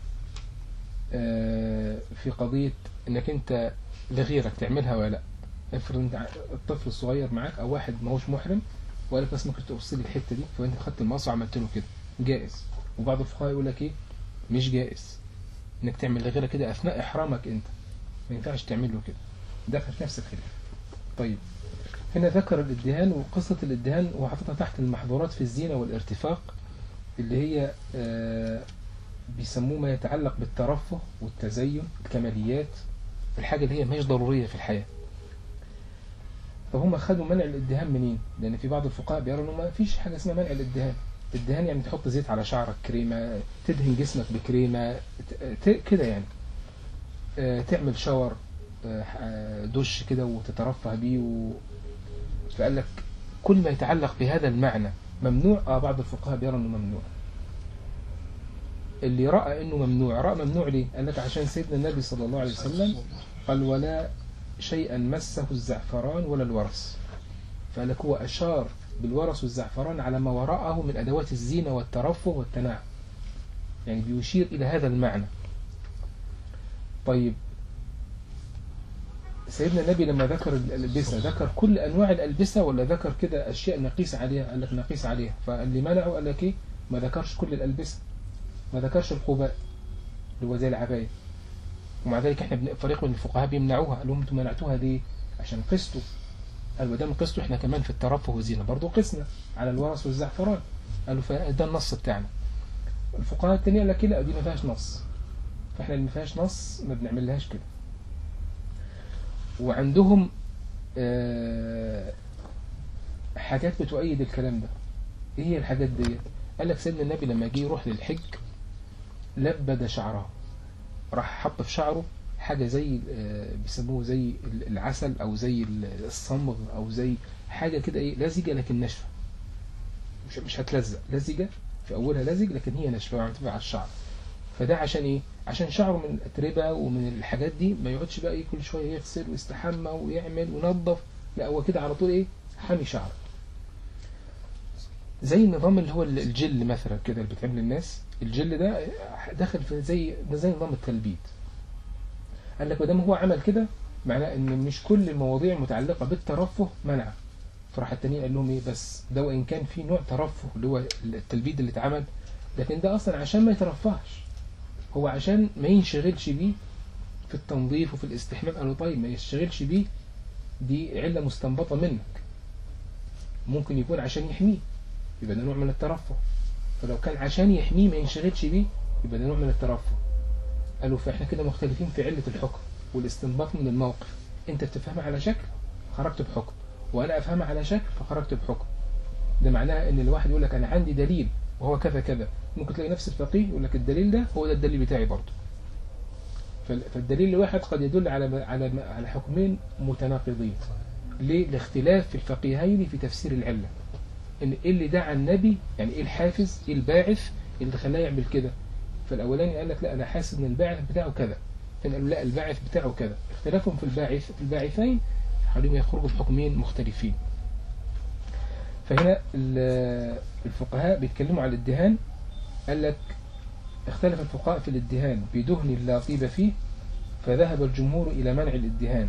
آه، في قضية انك انت لغيرك تعملها ولا لا افرض انت ع- الطفل الصغير معاك او واحد ما هوش محرم وقال لك بس ممكن تقص لي الحته دي فانت خدت المقص وعملت له كده جائز وبعض الفقهاء يقول لك ايه مش جائز انك تعمل لغيرك كده اثناء احرامك انت ما ينفعش تعمل له كده ده في نفس الخلاف طيب هنا ذكر الادهان وقصة الادهان وحطتها تحت المحظورات في الزينة والارتفاق اللي هي آه، بيسموه ما يتعلق بالترفه والتزين الكماليات الحاجة اللي هي مش ضرورية في الحياة فهم خدوا منع الادهان منين؟ لأن في بعض الفقهاء بيروا إنه ما فيش حاجة اسمها منع الادهان الدهان يعني تحط زيت على شعرك كريمة تدهن جسمك بكريمة ت- ت- كده يعني آه، تعمل شاور آه، آه، دش كده وتترفه بيه و... فقال لك كل ما يتعلق بهذا المعنى ممنوع اه بعض الفقهاء بيرى انه ممنوع اللي راى انه ممنوع راى ممنوع ليه قال لك عشان سيدنا النبي صلى الله عليه وسلم قال ولا شيئا مسه الزعفران ولا الورس فقال لك هو اشار بالورس والزعفران على ما وراءه من ادوات الزينه والترفه والتناعم يعني بيشير الى هذا المعنى طيب سيدنا النبي لما ذكر الألبسة ذكر كل أنواع الألبسة ولا ذكر كده أشياء نقيس عليها قال لك نقيس عليها فاللي منعه قال لك إيه ما ذكرش كل الألبسة ما ذكرش القباء اللي هو زي العباية ومع ذلك احنا بن- فريق من الفقهاء بيمنعوها قال لهم انتوا منعتوها ليه عشان قستوا قال ما دام قستوا احنا كمان في الترفه والزينة برضه قسنا على الورس والزعفران قالوا فده النص بتاعنا الفقهاء التانية قال لك لا دي ما فيهاش نص فاحنا اللي ما فيهاش نص ما بنعملهاش كده وعندهم آه، حاجات بتؤيد الكلام ده ايه هي الحاجات دي قال لك سيدنا النبي لما جه يروح للحج لبد شعره راح حط في شعره حاجة زي آه، بيسموه زي العسل او زي الصمغ او زي حاجة كده ايه لزجة لكن ناشفة مش مش هتلزق لزجة في اولها لزج لكن هي ناشفة وعم تبقى على الشعر فده عشان ايه عشان شعره من الاتربه ومن الحاجات دي ما يقعدش بقى ايه كل شويه يغسل ويستحمى ويعمل وينظف لا هو كده على طول ايه حامي شعره زي النظام اللي هو الجل مثلا كده اللي بتعمل الناس الجل ده داخل في زي ده زي نظام التلبيد قال لك ما دام هو عمل كده معناه ان مش كل المواضيع المتعلقه بالترفه منع فراح التانيين قال لهم ايه بس ده وان كان في نوع ترفه اللي هو التلبيد اللي اتعمل لكن ده اصلا عشان ما يترفهش هو عشان ما ينشغلش بيه في التنظيف وفي الاستحمام قالوا طيب ما يشتغلش بيه دي علة مستنبطة منك ممكن يكون عشان يحميه يبقى ده نوع من الترفه فلو كان عشان يحميه ما ينشغلش بيه يبقى ده نوع من الترفه قالوا فاحنا كده مختلفين في علة الحكم والاستنباط من الموقف انت بتفهمها على شكل خرجت بحكم وانا افهمها على شكل فخرجت بحكم ده معناها ان الواحد يقول لك انا عندي دليل وهو كذا كذا ممكن تلاقي نفس الفقيه يقول لك الدليل ده هو ده الدليل بتاعي برضه فال- فالدليل الواحد قد يدل على على على حكمين متناقضين ليه لاختلاف الفقيهين في تفسير العلة ان ايه اللي دعا النبي يعني ايه الحافز ايه الباعث اللي خلاه يعمل كده فالاولاني قال لك لا انا حاسس ان الباعث بتاعه كذا الثاني قال لا الباعث بتاعه كذا اختلافهم في الباعث في الباعثين حالهم يخرجوا بحكمين مختلفين فهنا ال- الفقهاء بيتكلموا على الدهان قال لك اختلف الفقهاء في الادهان بدهن لا طيب فيه فذهب الجمهور إلى منع الادهان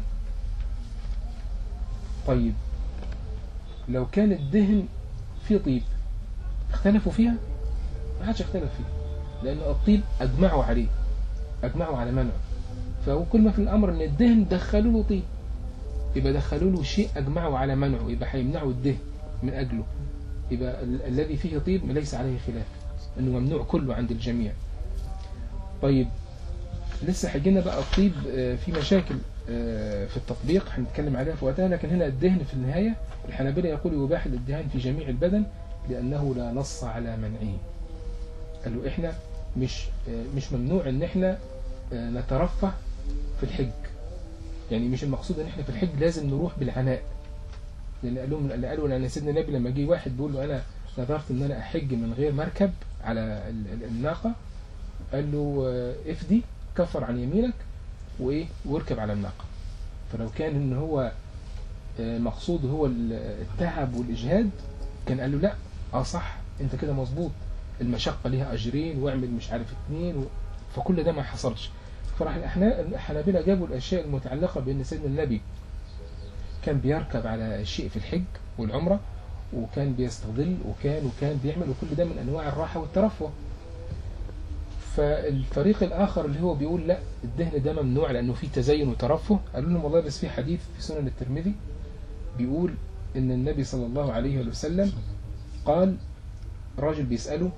طيب لو كان الدهن فيه طيب اختلفوا فيها ما حدش اختلف فيها لأن الطيب أجمعوا عليه أجمعوا على منعه فكل ما في الأمر أن الدهن دخلوا له طيب يبقى دخلوا له شيء أجمعوا على منعه يبقى هيمنعوا الدهن من أجله يبقى ال- الذي فيه طيب ليس عليه خلاف انه ممنوع كله عند الجميع طيب لسه هيجينا بقى الطيب آه، في مشاكل آه، في التطبيق هنتكلم عليها في وقتها لكن هنا الدهن في النهاية الحنابلة يقول يباح الادهان في جميع البدن لأنه لا نص على منعه قالوا احنا مش آه، مش ممنوع ان احنا آه، نترفه في الحج يعني مش المقصود ان احنا في الحج لازم نروح بالعناء لان قال لهم اللي قالوا لان سيدنا النبي لما جه واحد بيقول له انا نذرت ان انا احج من غير مركب على ال- ال- الناقه قال له آه، افدي كفر عن يمينك وايه واركب على الناقه فلو كان ان هو آه، مقصود هو ال- التعب والاجهاد كان قال له لا اه صح انت كده مظبوط المشقه ليها اجرين واعمل مش عارف اتنين و... فكل ده ما حصلش فراح الأحنا- الحنابلة جابوا الاشياء المتعلقه بان سيدنا النبي كان بيركب على شيء في الحج والعمره وكان بيستظل وكان وكان بيعمل وكل ده من انواع الراحه والترفه فالفريق الاخر اللي هو بيقول لا الدهن ده ممنوع لانه فيه تزين وترفه قالوا لهم والله بس في حديث في سنن الترمذي بيقول إن النبي صلى الله عليه وسلم قال راجل بيسأله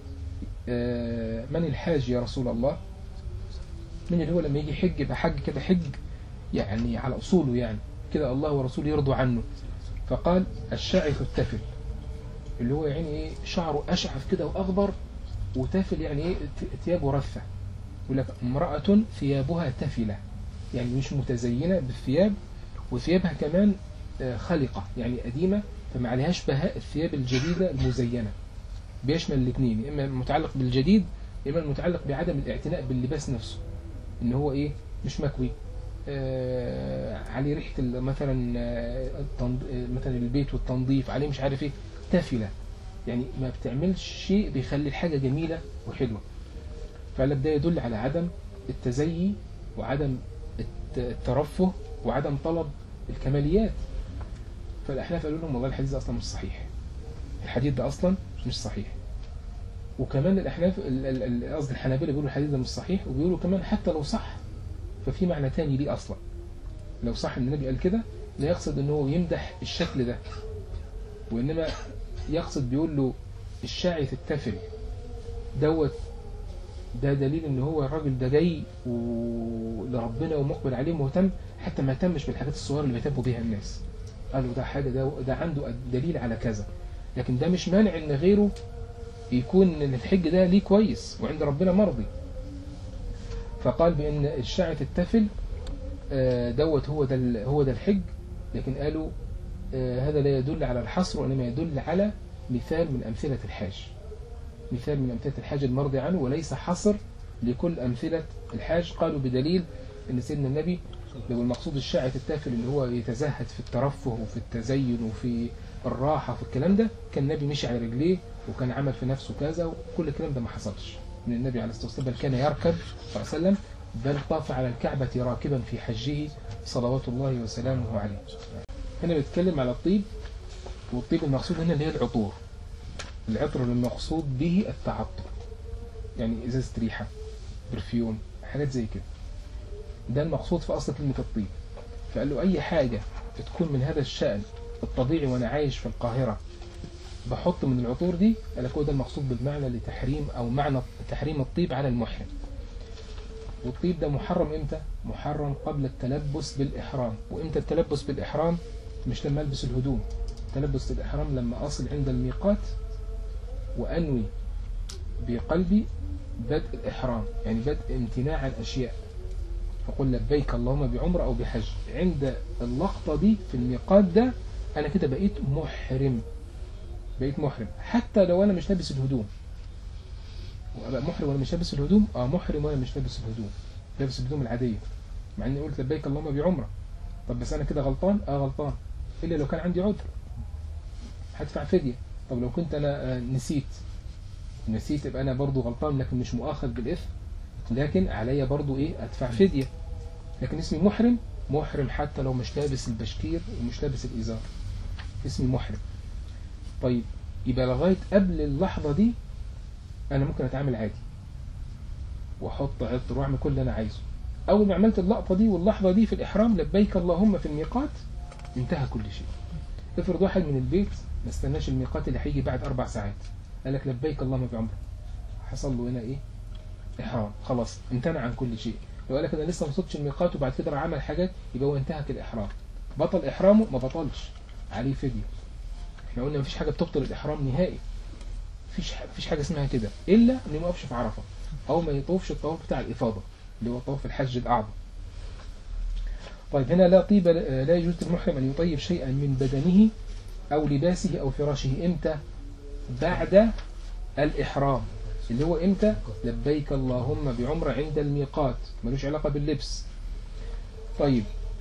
آه، من الحاج يا رسول الله من اللي هو لما يجي حج يبقى حج كده حج يعني على أصوله يعني كده الله ورسوله يرضوا عنه فقال الشاعث التفل اللي هو يعني ايه شعره أشعث كده وأخضر وتافل يعني ايه ت- ثيابه رثة يقول لك امرأة ثيابها تفلة يعني مش متزينة بالثياب وثيابها كمان آه، خلقة يعني قديمة فما عليهاش بهاء الثياب الجديدة المزينة بيشمل الاثنين يا إما المتعلق بالجديد يا إما المتعلق بعدم الاعتناء باللباس نفسه إن هو إيه مش مكوي آه عليه ريحة ال- مثلا آه، التنض- آه، مثلا البيت والتنظيف عليه مش عارف إيه تافلة يعني ما بتعملش شيء بيخلي الحاجة جميلة وحلوة فقال ده يدل على عدم التزيي وعدم الت- الترفه وعدم طلب الكماليات فالأحناف قالوا لهم والله الحديث ده أصلا مش صحيح الحديث ده أصلا مش صحيح وكمان الأحناف ال- ال- ال- قصدي الحنابلة بيقولوا الحديث ده مش صحيح وبيقولوا كمان حتى لو صح ففي معنى تاني ليه أصلا لو صح إن النبي قال كده لا يقصد إن هو يمدح الشكل ده وإنما يقصد بيقول له الشاعث التفل دوت ده دليل ان هو الراجل ده جاي و- لربنا ومقبل عليه مهتم حتى ما يهتمش بالحاجات الصغيره اللي بيهتموا بيها الناس قالوا ده حاجه ده ده عنده دليل على كذا لكن ده مش مانع ان غيره يكون ان الحج ده ليه كويس وعند ربنا مرضي فقال بان الشاعث التفل آه، دوت هو ده ال- هو ده الحج لكن قالوا آه، هذا لا يدل على الحصر وانما يدل على مثال من امثله الحاج مثال من أمثلة الحاج المرضي عنه وليس حصر لكل أمثلة الحاج قالوا بدليل أن سيدنا النبي لو المقصود الشاعث التافل اللي هو يتزهد في الترفه وفي التزين وفي الراحة وفي الكلام ده كان النبي مشي على رجليه وكان عمل في نفسه كذا وكل الكلام ده ما حصلش من النبي عليه الصلاة والسلام بل كان يركب صلى الله عليه وسلم بل طاف على الكعبة راكبا في حجه صلوات الله وسلامه عليه هنا بيتكلم على الطيب والطيب المقصود هنا اللي هي العطور العطر المقصود به التعطر يعني ازازه ريحه برفيوم حاجات زي كده ده المقصود في اصل كلمه الطيب فقال له اي حاجه تكون من هذا الشان الطبيعي وانا عايش في القاهره بحط من العطور دي قال لك هو ده المقصود بالمعنى لتحريم او معنى تحريم الطيب على المحرم والطيب ده محرم امتى محرم قبل التلبس بالاحرام وامتى التلبس بالاحرام مش لما البس الهدوم تلبس الاحرام لما اصل عند الميقات وأنوي بقلبي بدء الإحرام يعني بدء امتناع عن أشياء فقل لبيك اللهم بعمرة أو بحج عند اللقطة دي في الميقات ده أنا كده بقيت محرم بقيت محرم حتى لو أنا مش لابس الهدوم وأبقى محرم وأنا مش لابس الهدوم آه محرم وأنا مش لابس الهدوم لابس الهدوم العادية مع إني قلت لبيك اللهم بعمرة طب بس أنا كده غلطان آه غلطان إلا لو كان عندي عذر هدفع فدية طب لو كنت انا آه، نسيت نسيت يبقى انا برضو غلطان لكن مش مؤاخذ بالاثم لكن عليا برضو ايه ادفع فدية لكن اسمي محرم محرم حتى لو مش لابس البشكير ومش لابس الازار اسمي محرم طيب يبقى لغاية قبل اللحظة دي انا ممكن اتعامل عادي واحط عطر واعمل كل اللي انا عايزه اول ما عملت اللقطة دي واللحظة دي في الاحرام لبيك اللهم في الميقات انتهى كل شيء افرض واحد من البيت ما استناش الميقات اللي هيجي بعد أربع ساعات قال لك لبيك اللهم بعمرة حصل له هنا إيه؟ إحرام خلاص امتنع عن كل شيء لو قال لك أنا لسه ما وصلتش الميقات وبعد كده راح عمل حاجات يبقى هو انتهك الإحرام بطل إحرامه ما بطلش عليه فدية احنا قلنا مفيش حاجة بتبطل الإحرام نهائي مفيش مفيش حاجة اسمها كده إلا إنه ما يقفش في عرفة أو ما يطوفش الطواف بتاع الإفاضة اللي هو طواف الحج الأعظم طيب هنا لا طيب لا يجوز للمحرم أن يطيب شيئا من بدنه أو لباسه أو فراشه إمتى بعد الإحرام اللي هو إمتى لبيك اللهم بعمرة عند الميقات ملوش علاقة باللبس طيب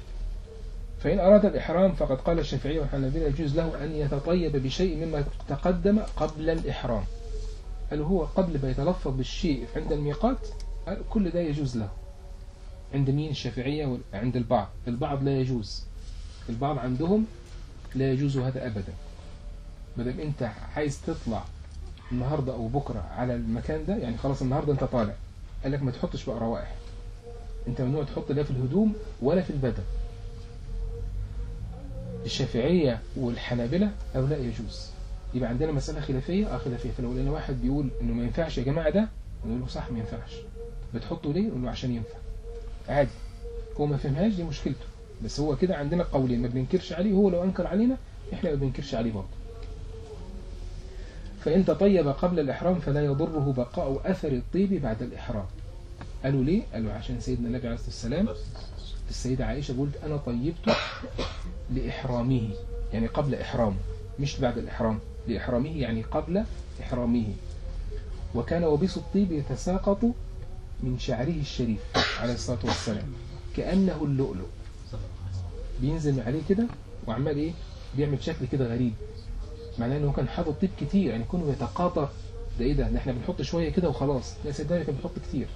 فإن أراد الإحرام فقد قال الشافعي والحنابلة يجوز له أن يتطيب بشيء مما تقدم قبل الإحرام هل هو قبل ما يتلفظ بالشيء عند الميقات قال كل ده يجوز له عند مين الشافعية وعند البعض البعض لا يجوز البعض عندهم لا يجوز هذا أبدا مادام أنت عايز تطلع النهاردة أو بكرة على المكان ده يعني خلاص النهاردة أنت طالع قال لك ما تحطش بقى روائح أنت ممنوع تحط لا في الهدوم ولا في البدن الشافعية والحنابلة أو لا يجوز يبقى عندنا مسألة خلافية اه خلافية فلو لقينا واحد بيقول إنه ما ينفعش يا جماعة ده نقول له صح ما ينفعش بتحطه ليه؟ نقول له عشان ينفع عادي هو ما فهمهاش دي مشكلته بس هو كده عندنا قولين ما بننكرش عليه هو لو أنكر علينا إحنا ما بننكرش عليه برضه فإن تطيب قبل الإحرام فلا يضره بقاء أثر الطيب بعد الإحرام قالوا ليه؟ قالوا عشان سيدنا النبي عليه الصلاة والسلام السيدة عائشة قلت أنا طيبت لإحرامه يعني قبل إحرامه مش بعد الإحرام لإحرامه يعني قبل إحرامه وكان وبيس الطيب يتساقط من شعره الشريف عليه الصلاة والسلام كأنه اللؤلؤ بينزل عليه كده وعمال إيه بيعمل شكل كده غريب معناه انه كان حاطط طيب كتير يعني كونه يتقاطر ده ايه ده ده احنا بنحط شويه كده وخلاص لا صدقني كان بيحط كتير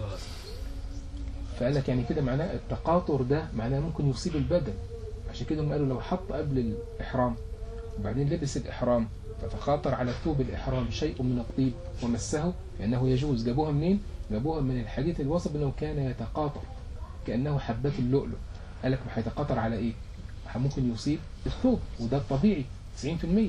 فقال لك يعني كده معناه التقاطر ده معناه ممكن يصيب البدن عشان كده هم قالوا لو حط قبل الإحرام وبعدين لبس الإحرام فتخاطر على ثوب الإحرام شيء من الطيب ومسه فإنه يجوز جابوها منين؟ جابوها من الحديث الوصف أنه كان يتقاطر كأنه حبات اللؤلؤ قال لك هيتقاطر على إيه؟ ممكن يصيب الثوب وده الطبيعي 90%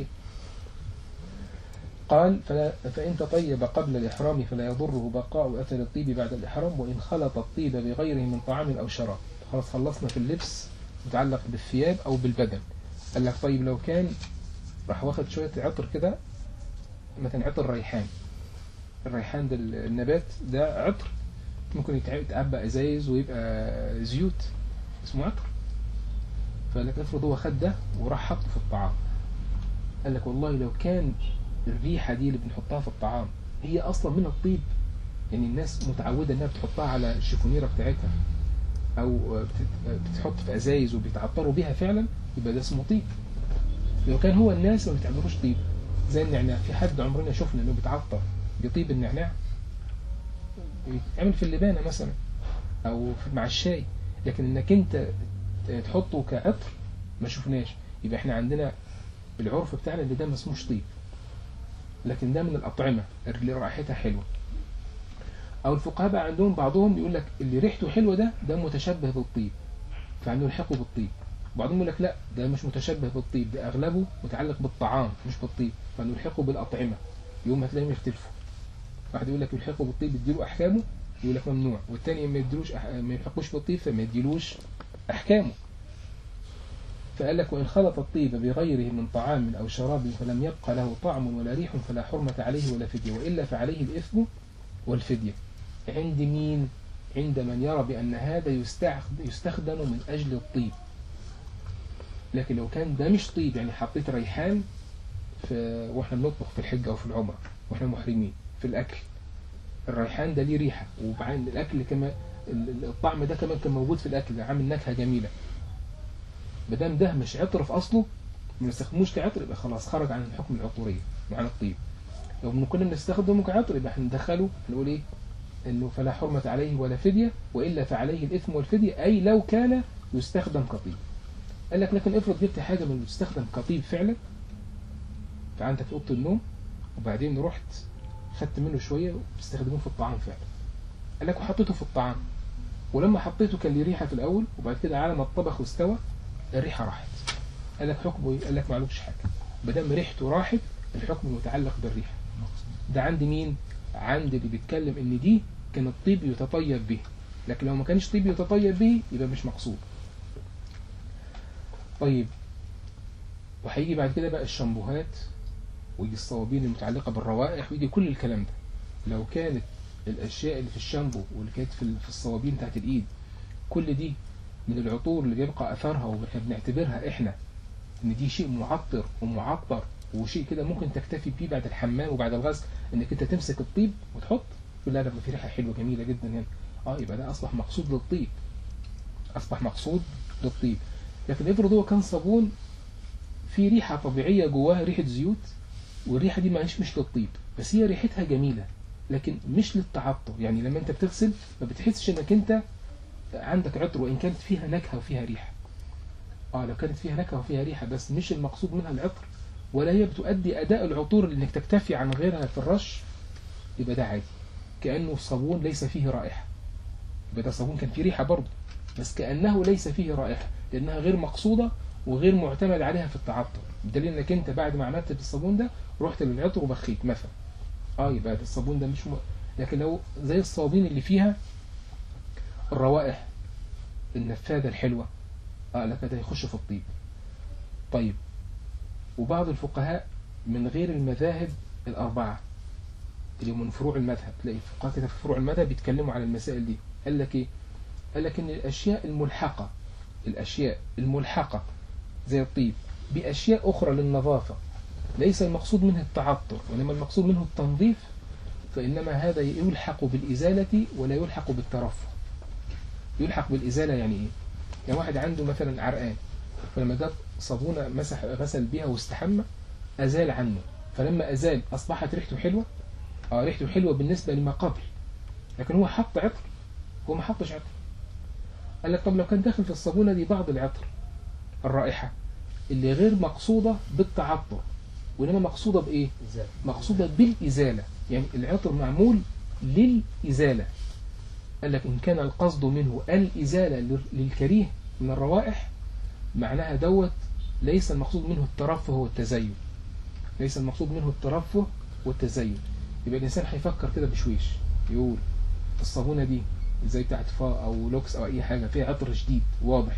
قال فلا فإن تطيب قبل الإحرام فلا يضره بقاء أثر الطيب بعد الإحرام وإن خلط الطيب بغيره من طعام أو شراب خلاص خلصنا في اللبس متعلق بالثياب أو بالبدن قال لك طيب لو كان راح واخد شوية عطر كده مثلا عطر ريحان الريحان ده النبات ده عطر ممكن يتعبى ازايز ويبقى زيوت اسمه عطر فقال لك افرض هو خد ده وراح حطه في الطعام قال لك والله لو كان الريحة دي اللي بنحطها في الطعام هي أصلا من الطيب يعني الناس متعودة إنها بتحطها على الشيفونيرة بتاعتها أو بتحط في أزايز وبيتعطروا بيها فعلا يبقى ده اسمه طيب لو كان هو الناس ما بتعملوش طيب زي النعناع في حد عمرنا شفنا إنه بيتعطر بطيب النعناع بيتعمل في اللبانة مثلا أو مع الشاي لكن إنك أنت تحطه كعطر ما شفناش يبقى احنا عندنا العرف بتاعنا اللي ده ما اسموش طيب لكن ده من الأطعمة اللي رائحتها حلوة أو الفقهاء بقى عندهم بعضهم يقول لك اللي ريحته حلوة ده ده متشبه بالطيب فعنده يلحقه بالطيب بعضهم يقول لك لا ده مش متشبه بالطيب ده أغلبه متعلق بالطعام مش بالطيب فعنده يلحقه بالأطعمة يوم هتلاقيهم يختلفوا واحد يقول لك يلحقه بالطيب يديله أحكامه يقول لك ممنوع والتاني ما يديلوش أح... ما يلحقوش بالطيب فما يديلوش أحكامه فقال لك وإن خلط الطيب بغيره من طعام أو شراب فلم يبقى له طعم ولا ريح فلا حرمة عليه ولا فدية وإلا فعليه الإثم والفدية عند مين؟ عند من يرى بأن هذا يستخدم من أجل الطيب لكن لو كان ده مش طيب يعني حطيت ريحان في واحنا بنطبخ في الحجة أو في العمرة واحنا محرمين في الأكل الريحان ده ليه ريحة وبعدين الأكل كمان الطعم ده كمان كان موجود في الأكل ده عامل نكهة جميلة مادام ده مش عطر في اصله ما نستخدموش كعطر يبقى خلاص خرج عن الحكم العطوريه وعن الطيب لو كنا بنستخدمه كعطر يبقى هندخله نقول ايه انه فلا حرمة عليه ولا فدية والا فعليه الاثم والفدية اي لو كان يستخدم كطيب قال لك لكن افرض جبت حاجة من يستخدم كطيب فعلا فعندك في اوضه النوم وبعدين رحت خدت منه شوية وتستخدموه في الطعام فعلا قال لك وحطيته في الطعام ولما حطيته كان ليه ريحة في الأول وبعد كده على ما الطبخ واستوى الريحة راحت قال لك حكمه ايه؟ قال لك معلوش حاجة بدل ريحته راحت الحكم المتعلق بالريحة ده عند مين؟ عند اللي بيتكلم ان دي كان الطيب يتطيب به لكن لو ما كانش طيب يتطيب به يبقى مش مقصود طيب وهيجي بعد كده بقى الشامبوهات ويجي الصوابين المتعلقة بالروائح ويجي كل الكلام ده لو كانت الأشياء اللي في الشامبو واللي كانت في الصوابين بتاعت الإيد كل دي من العطور اللي بيبقى أثرها واحنا بنعتبرها إحنا إن دي شيء معطر ومعطر وشيء كده ممكن تكتفي بيه بعد الحمام وبعد الغسل إنك أنت تمسك الطيب وتحط تقول لا ده في ريحة حلوة جميلة جدا هنا اه يبقى ده أصبح مقصود للطيب أصبح مقصود للطيب لكن افرض هو كان صابون في ريحة طبيعية جواها ريحة زيوت والريحة دي مش مش للطيب بس هي ريحتها جميلة لكن مش للتعطر يعني لما انت بتغسل ما بتحسش انك انت عندك عطر وإن كانت فيها نكهة وفيها ريحة آه لو كانت فيها نكهة وفيها ريحة بس مش المقصود منها العطر ولا هي بتؤدي أداء العطور اللي إنك تكتفي عن غيرها في الرش يبقى ده عادي كأنه صابون ليس فيه رائحة يبقى ده صابون كان فيه ريحة برضه بس كأنه ليس فيه رائحة لأنها غير مقصودة وغير معتمد عليها في التعطر بدليل انك انت بعد ما عملت بالصابون ده رحت للعطر وبخيت مثلا اه يبقى ده الصابون ده مش م... لكن لو زي الصوابين اللي فيها الروائح النفاذة الحلوة اه لك ده يخش في الطيب طيب وبعض الفقهاء من غير المذاهب الأربعة اللي هم من فروع المذهب تلاقي فقهاء كده في فروع المذهب بيتكلموا على المسائل دي قال لك ايه قال لك ان الاشياء الملحقة الاشياء الملحقة زي الطيب باشياء اخرى للنظافة ليس المقصود منه التعطر وانما المقصود منه التنظيف فانما هذا يلحق بالازالة ولا يلحق بالترفه يلحق بالازالة يعني ايه يعني واحد عنده مثلا عرقان فلما جاب صابونة مسح غسل بيها واستحمى أزال عنه فلما أزال أصبحت ريحته حلوة اه ريحته حلوة بالنسبة لما قبل لكن هو حط عطر هو ما حطش عطر قال لك طب لو كان داخل في الصابونة دي بعض العطر الرائحة اللي غير مقصودة بالتعطر وإنما مقصودة بإيه؟ إزالة. مقصودة بالإزالة يعني العطر معمول للإزالة قال لك إن كان القصد منه الإزالة لل- للكريه من الروائح معناها دوت ليس المقصود منه الترفه والتزين ليس المقصود منه الترفه والتزين يبقى الإنسان هيفكر كده بشويش يقول الصابونة دي زي بتاعت فا أو لوكس أو أي حاجة فيها عطر شديد واضح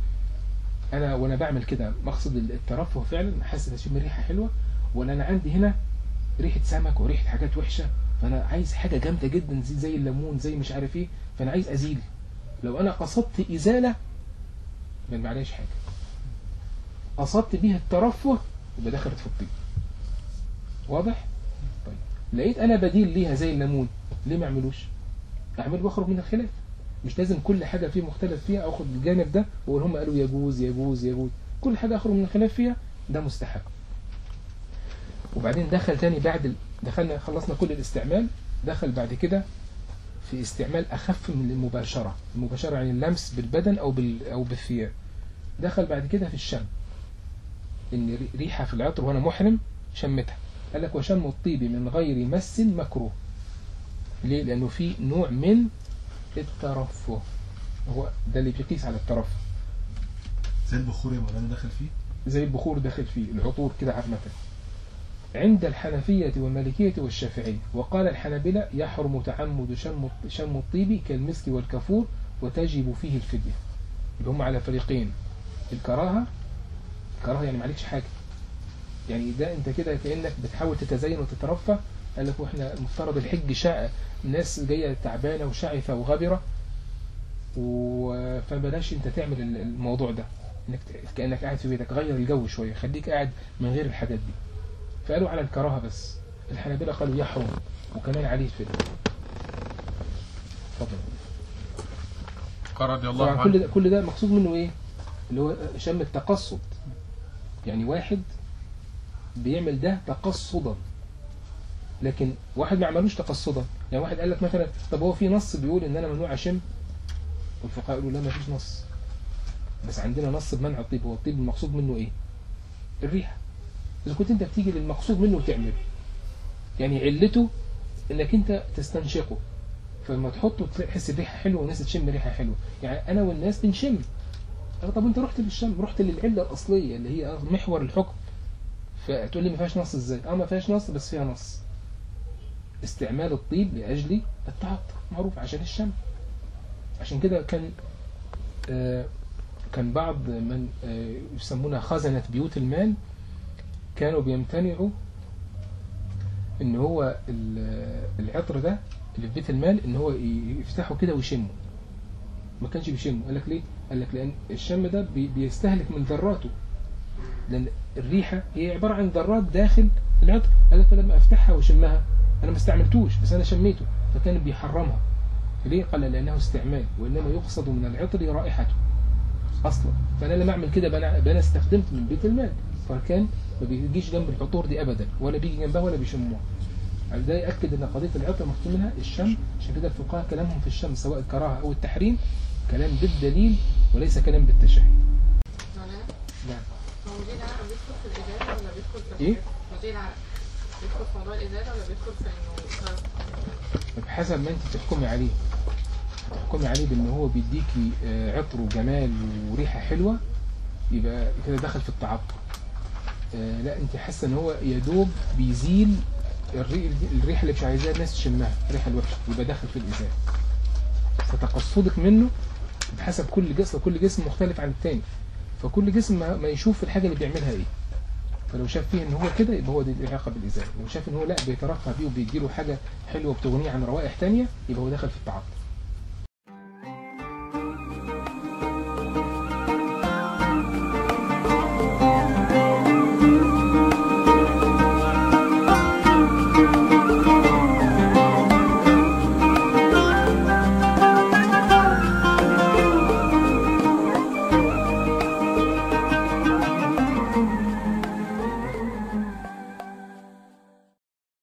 أنا وأنا بعمل كده مقصد الترفه فعلا حاسس أشم ريحة حلوة ولا أنا عندي هنا ريحة سمك وريحة حاجات وحشة فأنا عايز حاجة جامدة جدا زي, زي الليمون زي مش عارف إيه فأنا عايز أزيل لو أنا قصدت إزالة يبقى معلش حاجة قصدت بيها الترفه يبقى دخلت في الطيب واضح؟ طيب لقيت انا بديل ليها زي الليمون ليه ما اعملوش؟ اعمل واخرج من الخلاف مش لازم كل حاجة فيه مختلف فيها اخد الجانب ده واقول هم قالوا يجوز يجوز يجوز كل حاجة اخرج من الخلاف فيها ده مستحب وبعدين دخل تاني بعد ال... دخلنا خلصنا كل الاستعمال دخل بعد كده في استعمال اخف من المباشرة المباشرة يعني اللمس بالبدن او بال... او بالثياب دخل بعد كده في الشم ان ري- ريحة في العطر وانا محرم شمتها قال لك وشم الطيب من غير مس مكروه ليه لانه في نوع من الترفه هو ده اللي بيقيس على الترفه زي البخور يا مولانا داخل فيه زي البخور داخل فيه العطور كده عامة عند الحنفية والمالكية والشافعية وقال الحنابلة يحرم تعمد شم شم الطيب كالمسك والكفور وتجب فيه الفدية اللي هم على فريقين الكراهة الكراهة يعني معلكش حاجة يعني ده انت كده كأنك بتحاول تتزين وتترفه قال لك واحنا مفترض الحج شاء الناس جاية تعبانة وشعثة وغبرة و... فبلاش انت تعمل ال- الموضوع ده انك ت- كانك قاعد في بيتك غير الجو شويه خليك قاعد من غير الحاجات دي فقالوا على الكراهه بس الحنابلة قالوا يحرم وكمان عليه الفدية اتفضل قال رضي الله طبعا كل عنه ده كل ده مقصود منه ايه اللي هو شم التقصد يعني واحد بيعمل ده تقصدا لكن واحد ما عملوش تقصدا يعني واحد قال لك مثلا طب هو في نص بيقول ان انا ممنوع اشم والفقهاء يقولوا لا ما فيش نص بس عندنا نص بمنع الطيب هو الطيب المقصود منه ايه الريحه اذا كنت انت بتيجي للمقصود منه وتعمله يعني علته انك انت تستنشقه فلما تحطه تحس بريحه حلوه والناس تشم ريحه حلوه يعني انا والناس بنشم أه طب انت رحت للشم رحت للعله الاصليه اللي هي محور الحكم فتقول لي ما فيهاش نص ازاي اه ما فيهاش نص بس فيها نص استعمال الطيب لاجل التعطر معروف عشان الشم عشان كده كان آه كان بعض من آه يسمونها خزنة بيوت المال كانوا بيمتنعوا ان هو ال- العطر ده اللي في بيت المال ان هو ي- يفتحه كده ويشمه ما كانش بيشمه قال لك ليه قال لك لان الشم ده بي- بيستهلك من ذراته لان الريحه هي عباره عن ذرات داخل العطر قال لك فلما افتحها واشمها انا ما استعملتوش بس انا شميته فكان بيحرمها ليه قال لانه استعمال وانما يقصد من العطر رائحته اصلا فانا لما اعمل كده بقى انا بقى أنا استخدمت من بيت المال فكان ما بيجيش جنب العطور دي ابدا ولا بيجي جنبها ولا بيشموها يعني ده ياكد ان قضيه العطر مقصود منها الشم عشان كده الفقهاء كلامهم في الشم سواء الكراهه او التحريم كلام بالدليل وليس كلام بالتشهي مولانا نعم هو مدير العرق بيدخل في الإزالة ولا بيدخل في إيه؟ مدير العرق بيدخل في موضوع الإزالة ولا بيدخل في إنه بحسب ما انت تحكمي عليه تحكمي عليه بان هو بيديكي آه، عطر وجمال وريحه حلوه يبقى كده دخل في التعطل آه لا انت حاسه ان هو يا دوب بيزيل الري- الريحه اللي مش عايزاها الناس تشمها الريحه الوحشه يبقى داخل في الازاله فتقصدك منه بحسب كل جسم كل جسم مختلف عن التاني فكل جسم ما ما يشوف الحاجه اللي بيعملها ايه فلو شاف فيه ان هو كده يبقى هو دي العلاقه بالازاله لو شاف ان هو لا بيترقى بيه وبيديله حاجه حلوه بتغنيه عن روائح تانية يبقى هو دخل في التعطل